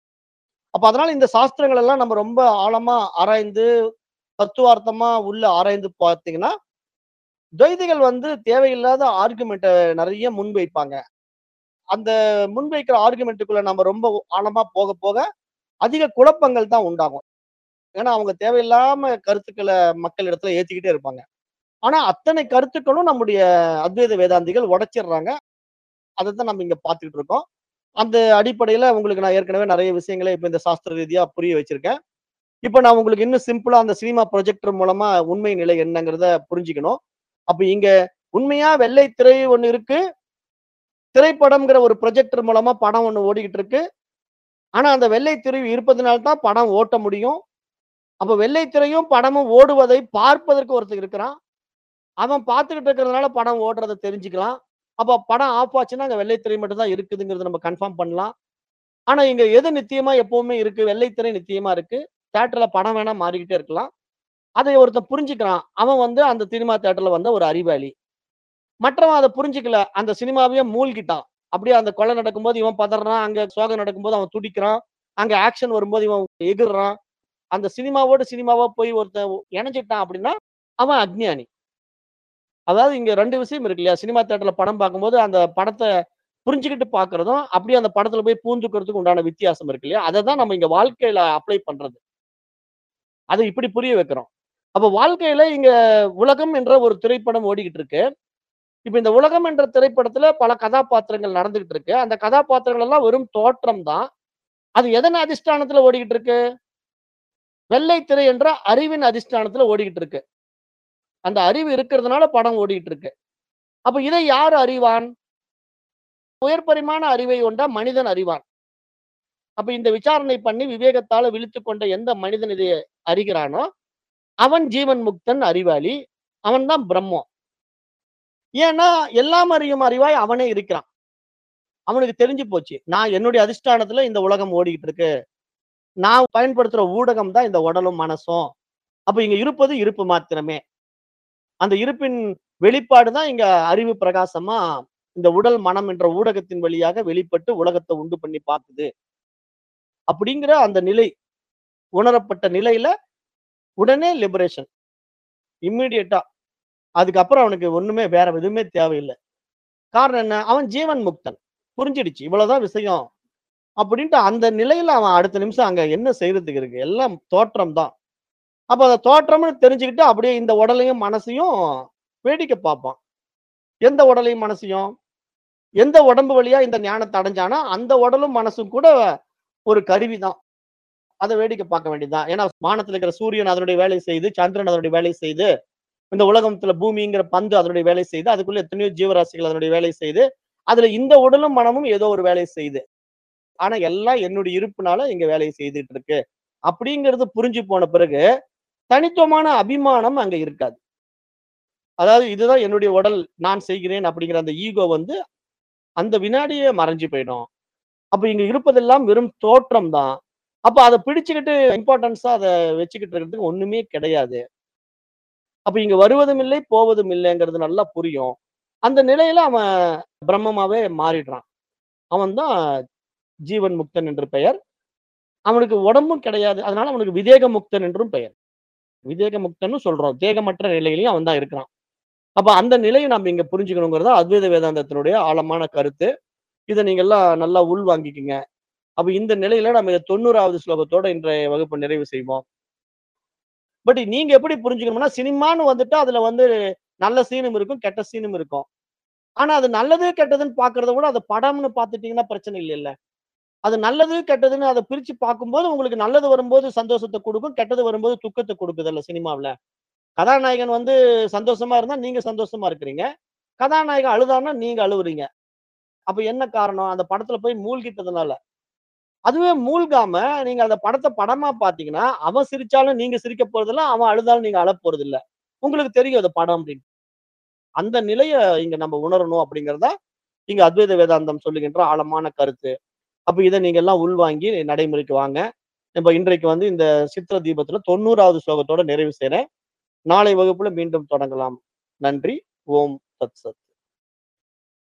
அப்ப அதனால இந்த சாஸ்திரங்கள் எல்லாம் நம்ம ரொம்ப ஆழமா ஆராய்ந்து, தத்துவார்த்தமா உள்ள ஆராய்ந்து பார்த்தீங்கன்னா, துவைதிகள் வந்து தேவையில்லாத ஆர்குமென்ட்ட நெறைய முன்வைப்பாங்க. அந்த முன்வைக்கிற ஆர்குமென்ட்டுக்குள்ள நம்ம ரொம்ப ஆழமா போக, போக அதிக குழப்பங்கள் தான் உண்டாகும். ஏன்னா, அவங்க தேவையில்லாம கருத்துக்கள மக்கள் இடத்துல ஏத்திக்கிட்டே இருப்பாங்க. ஆனா, அத்தனை கருத்துக்களும் நம்முடைய அத்வைத வேதாந்திகள் உடைச்சிடுறாங்க. அதத்தான் நம்ம இங்க பார்த்துக்கிட்டு இருக்கோம். அந்த அடிப்படையில உங்களுக்கு நான் ஏற்கனவே நெறைய விஷயங்கள இப்ப இந்த சாஸ்திர ரீதியா புரிய வச்சிருக்கேன். இப்ப நான் உங்களுக்கு இன்னும் சிம்பிளா அந்த சினிமா ப்ரொஜெக்டர் மூலமா உண்மை நிலை என்னங்கிறத புரிஞ்சுக்கணும். அப்ப இங்க உண்மையா வெள்ளை திரை ஒண்ணு இருக்கு. திரைப்படம்ங்கிற ஒரு ப்ரொஜெக்டர் மூலமா படம் ஒண்ணு ஓடிக்கிட்டு இருக்கு. ஆனா, அந்த வெள்ளை திரை இருப்பதனால தான் படம் ஓட்ட முடியும். அப்ப வெள்ளை திரையும், படமும் ஓடுவதை பார்ப்பதற்கு ஒருத்தன் இருக்கிறான். அவன் பார்த்துக்கிட்டு இருக்கிறதுனால படம் ஓடுறத தெரிஞ்சுக்கலாம். அப்ப படம் ஆஃப் ஆச்சுன்னா, அங்க வெள்ளை திரை மட்டும் தான் இருக்குதுங்கிறத நம்ம கன்ஃபார்ம் பண்ணலாம். ஆனா, இங்க எது நித்தியமா எப்பவுமே இருக்கு? வெள்ளை திரை நித்தியமா இருக்கு. தியேட்டர்ல படம் வேணா மாறிக்கிட்டே இருக்கலாம். அதை ஒருத்தன் புரிஞ்சுக்கிறான். அவன் வந்து அந்த சினிமா தியேட்டர்ல வந்த ஒரு அறிவாளி. மற்றவன் அத புரிஞ்சுக்கல. அந்த சினிமாவையே மூழ்கிட்டான். அப்படியே அந்த கொலை நடக்கும்போது இவன் பதறான். அங்க சோகம் நடக்கும்போது அவன் துடிக்கிறான். அங்க ஆக்ஷன் வரும்போது இவன் எகுறுறான். அந்த சினிமாவோட சினிமாவா போய் ஒருத்தன் இணைஞ்சுட்டான் அப்படின்னா, அவன் அஞ்ஞானி. அதாவது இங்க 2 விஷயம் இருக்கு இல்லையா? சினிமா தியேட்டர்ல படம் பார்க்கும்போது, அந்த படத்த புரிஞ்சுகிட்டு பார்க்கிறதும், அப்படியே அந்த படத்துல போய் பூந்துக்கிறதுக்கும் உண்டான வித்தியாசம் இருக்கு இல்லையா? அததான் நம்ம இங்க வாழ்க்கையில அப்ளை பண்றது. அத இப்படி புரிய வைக்கிறோம். அப்ப வாழ்க்கையில இங்க உலகம் என்ற ஒரு திரைப்படம் ஓடிக்கிட்டு இருக்கு. இப்ப இந்த உலகம் என்ற திரைப்படத்துல பல கதாபாத்திரங்கள் நடந்துகிட்டு இருக்கு. அந்த கதாபாத்திரங்கள் எல்லாம் வெறும் தோற்றம் தான். அது எதன் அதிஷ்டானத்துல ஓடிக்கிட்டு இருக்கு? வெள்ளை திரை என்ற அறிவின் அதிஷ்டானத்துல ஓடிக்கிட்டு இருக்கு. அந்த அறிவு இருக்கிறதுனால படம் ஓடிக்கிட்டு இருக்கு. அப்ப இதை யார் அறிவான்? உயர் பரிமாண அறிவை கொண்ட மனிதன் அறிவான். அப்ப இந்த விசாரணை பண்ணி விவேகத்தால விழித்துக் கொண்ட எந்த மனிதன் இதை அறிகிறானோ, அவன் ஜீவன் முக்தன் அறிவாளி. அவன் தான் பிரம்மம். ஏன்னா, எல்லாம் அறியும் அறிவாய் அவனே இருக்கிறான். அவனுக்கு தெரிஞ்சு போச்சு. நான் என்னுடைய அதிஷ்டானத்துல இந்த உலகம் ஓடிக்கிட்டு இருக்கு. நான் பயன்படுத்துற ஊடகம் தான் இந்த உடலும், மனசும். அப்ப இங்க இருப்பது இருப்பு மாத்திரமே. அந்த இருப்பின் வெளிப்பாடு தான் இங்க அறிவு பிரகாசமா இந்த உடல், மனம் என்ற ஊடகத்தின் வழியாக வெளிப்பட்டு உலகத்த உண்டு பண்ணி பார்க்குது. அப்படிங்கிற அந்த நிலை, உணரப்பட்ட நிலையில உடனே லிபரேஷன். இம்மீடியட்டா. அதுக்கப்புறம் அவனுக்கு ஒண்ணுமே வேற எதுவுமே தேவையில்ல. காரணம் என்ன? அவன் ஜீவன் முக்தன். புரிஞ்சிடுச்சு. இவ்வளவுதான் விஷயம். அப்படின்ட்டு அந்த நிலையில அவன் அடுத்த நிமிஷம் அங்க என்ன செய்றதுக்கு இருக்கு? எல்லாம் தோற்றம் தான். அப்ப அத தோற்றம்னு தெரிஞ்சுக்கிட்டு அப்படியே இந்த உடலையும், மனசையும் வேடிக்கை பார்ப்பான். எந்த உடலையும் மனசையும் எந்த உடம்பு வழியா இந்த ஞானத்தை அடைஞ்சானா அந்த உடலும் மனசும் கூட ஒரு கருவி தான் அதை வேடிக்கை பார்க்க வேண்டியதுதான் ஏன்னா வானத்துல இருக்கிற சூரியன் அதனுடைய வேலை செய்து சந்திரன் அதனுடைய வேலை செய்து இந்த உலகத்துல பூமிங்கிற பந்து அதனுடைய வேலை செய்து அதுக்குள்ள எத்தனையோ ஜீவராசிகள் அதனுடைய வேலை செய்து அதுல இந்த உடலும் மனமும் ஏதோ ஒரு வேலை செய்யுது ஆனா எல்லாம் என்னுடைய இருப்புனால இங்க வேலையை செய்துட்டு இருக்கு அப்படிங்கிறது புரிஞ்சு போன பிறகு தனித்துவமான அபிமானம் அங்க இருக்காது அதாவது இதுதான் என்னுடைய உடல் நான் செய்கிறேன் அப்படிங்கிற அந்த ஈகோ வந்து அந்த வினாடியே மறைஞ்சு போயிடும் அப்ப இங்க இருப்பதெல்லாம் வெறும் தோற்றம் தான் அப்ப அதை பிடிச்சுக்கிட்டு இம்பார்ட்டன்ஸா அதை வச்சுக்கிட்டு இருக்கிறதுக்கு ஒண்ணுமே கிடையாது அப்ப இங்க வருவதும் இல்லை போவதும் இல்லைங்கிறது நல்லா புரியும் அந்த நிலையில அவன் பிரம்மமாவே மாறிடுறான் அவன் தான் ஜீவன் முக்தன் என்று பெயர் அவனுக்கு உடம்பும் கிடையாது அதனால அவனுக்கு விதேக முக்தன் என்றும் பெயர் விதேக முக்தன்னு சொல்றோம் தேகமற்ற நிலையிலையும் அவன் தான் இருக்கிறான் அப்ப அந்த நிலையை நம்ம இங்க புரிஞ்சுக்கணுங்கிறது அத்வைத வேதாந்தத்தினுடைய ஆழமான கருத்து இதை நீங்க எல்லாம் நல்லா உள் வாங்கிக்கங்க அப்ப இந்த நிலையில நம்ம இந்த தொண்ணூறாவது ஸ்லோகத்தோட இன்றைய வகுப்பு நிறைவு செய்வோம் பட் நீங்க எப்படி புரிஞ்சுக்கணும்னா சினிமான்னு வந்துட்டா அதுல வந்து நல்ல சீனும் இருக்கும் கெட்ட சீனும் இருக்கும் ஆனா அது நல்லது கெட்டதுன்னு பாக்குறத விட அது படம்னு பாத்துட்டீங்கன்னா பிரச்சனை இல்லைல்ல அது நல்லது கெட்டதுன்னு அதை பிரிச்சு பார்க்கும்போது உங்களுக்கு நல்லது வரும்போது சந்தோஷத்தை கொடுக்கும் கெட்டது வரும்போது துக்கத்தை கொடுக்குதுல்ல சினிமாவுல கதாநாயகன் வந்து சந்தோஷமா இருந்தா நீங்க சந்தோஷமா இருக்கிறீங்க கதாநாயகன் அழுதான்னா நீங்க அழுவுறீங்க அப்ப என்ன காரணம் அந்த படத்துல போய் மூழ்கிட்டதுனால அதுவே மூழ்காம நீங்க அந்த படத்தை படமா பாத்தீங்கன்னா அவன் சிரிச்சாலும் நீங்க சிரிக்க போறதில்ல அவன் அழுதாலும் நீங்க அழ போறது இல்ல உங்களுக்கு தெரியும் அது படம் அப்படின்னு அந்த நிலைய இங்க நம்ம உணரணும் அப்படிங்கறதா இங்க அத்வைத வேதாந்தம் சொல்லுகின்ற ஆழமான கருத்து அப்ப இதை நீங்க எல்லாம் உள்வாங்கி நடைமுறைக்கு வாங்க நம்ம இன்றைக்கு வந்து இந்த சித்திர தீபத்துல தொண்ணூறாவது ஸ்லோகத்தோட நிறைவு செய்றேன் நாளை வகுப்புல மீண்டும் தொடங்கலாம் நன்றி ஓம் தத் சத்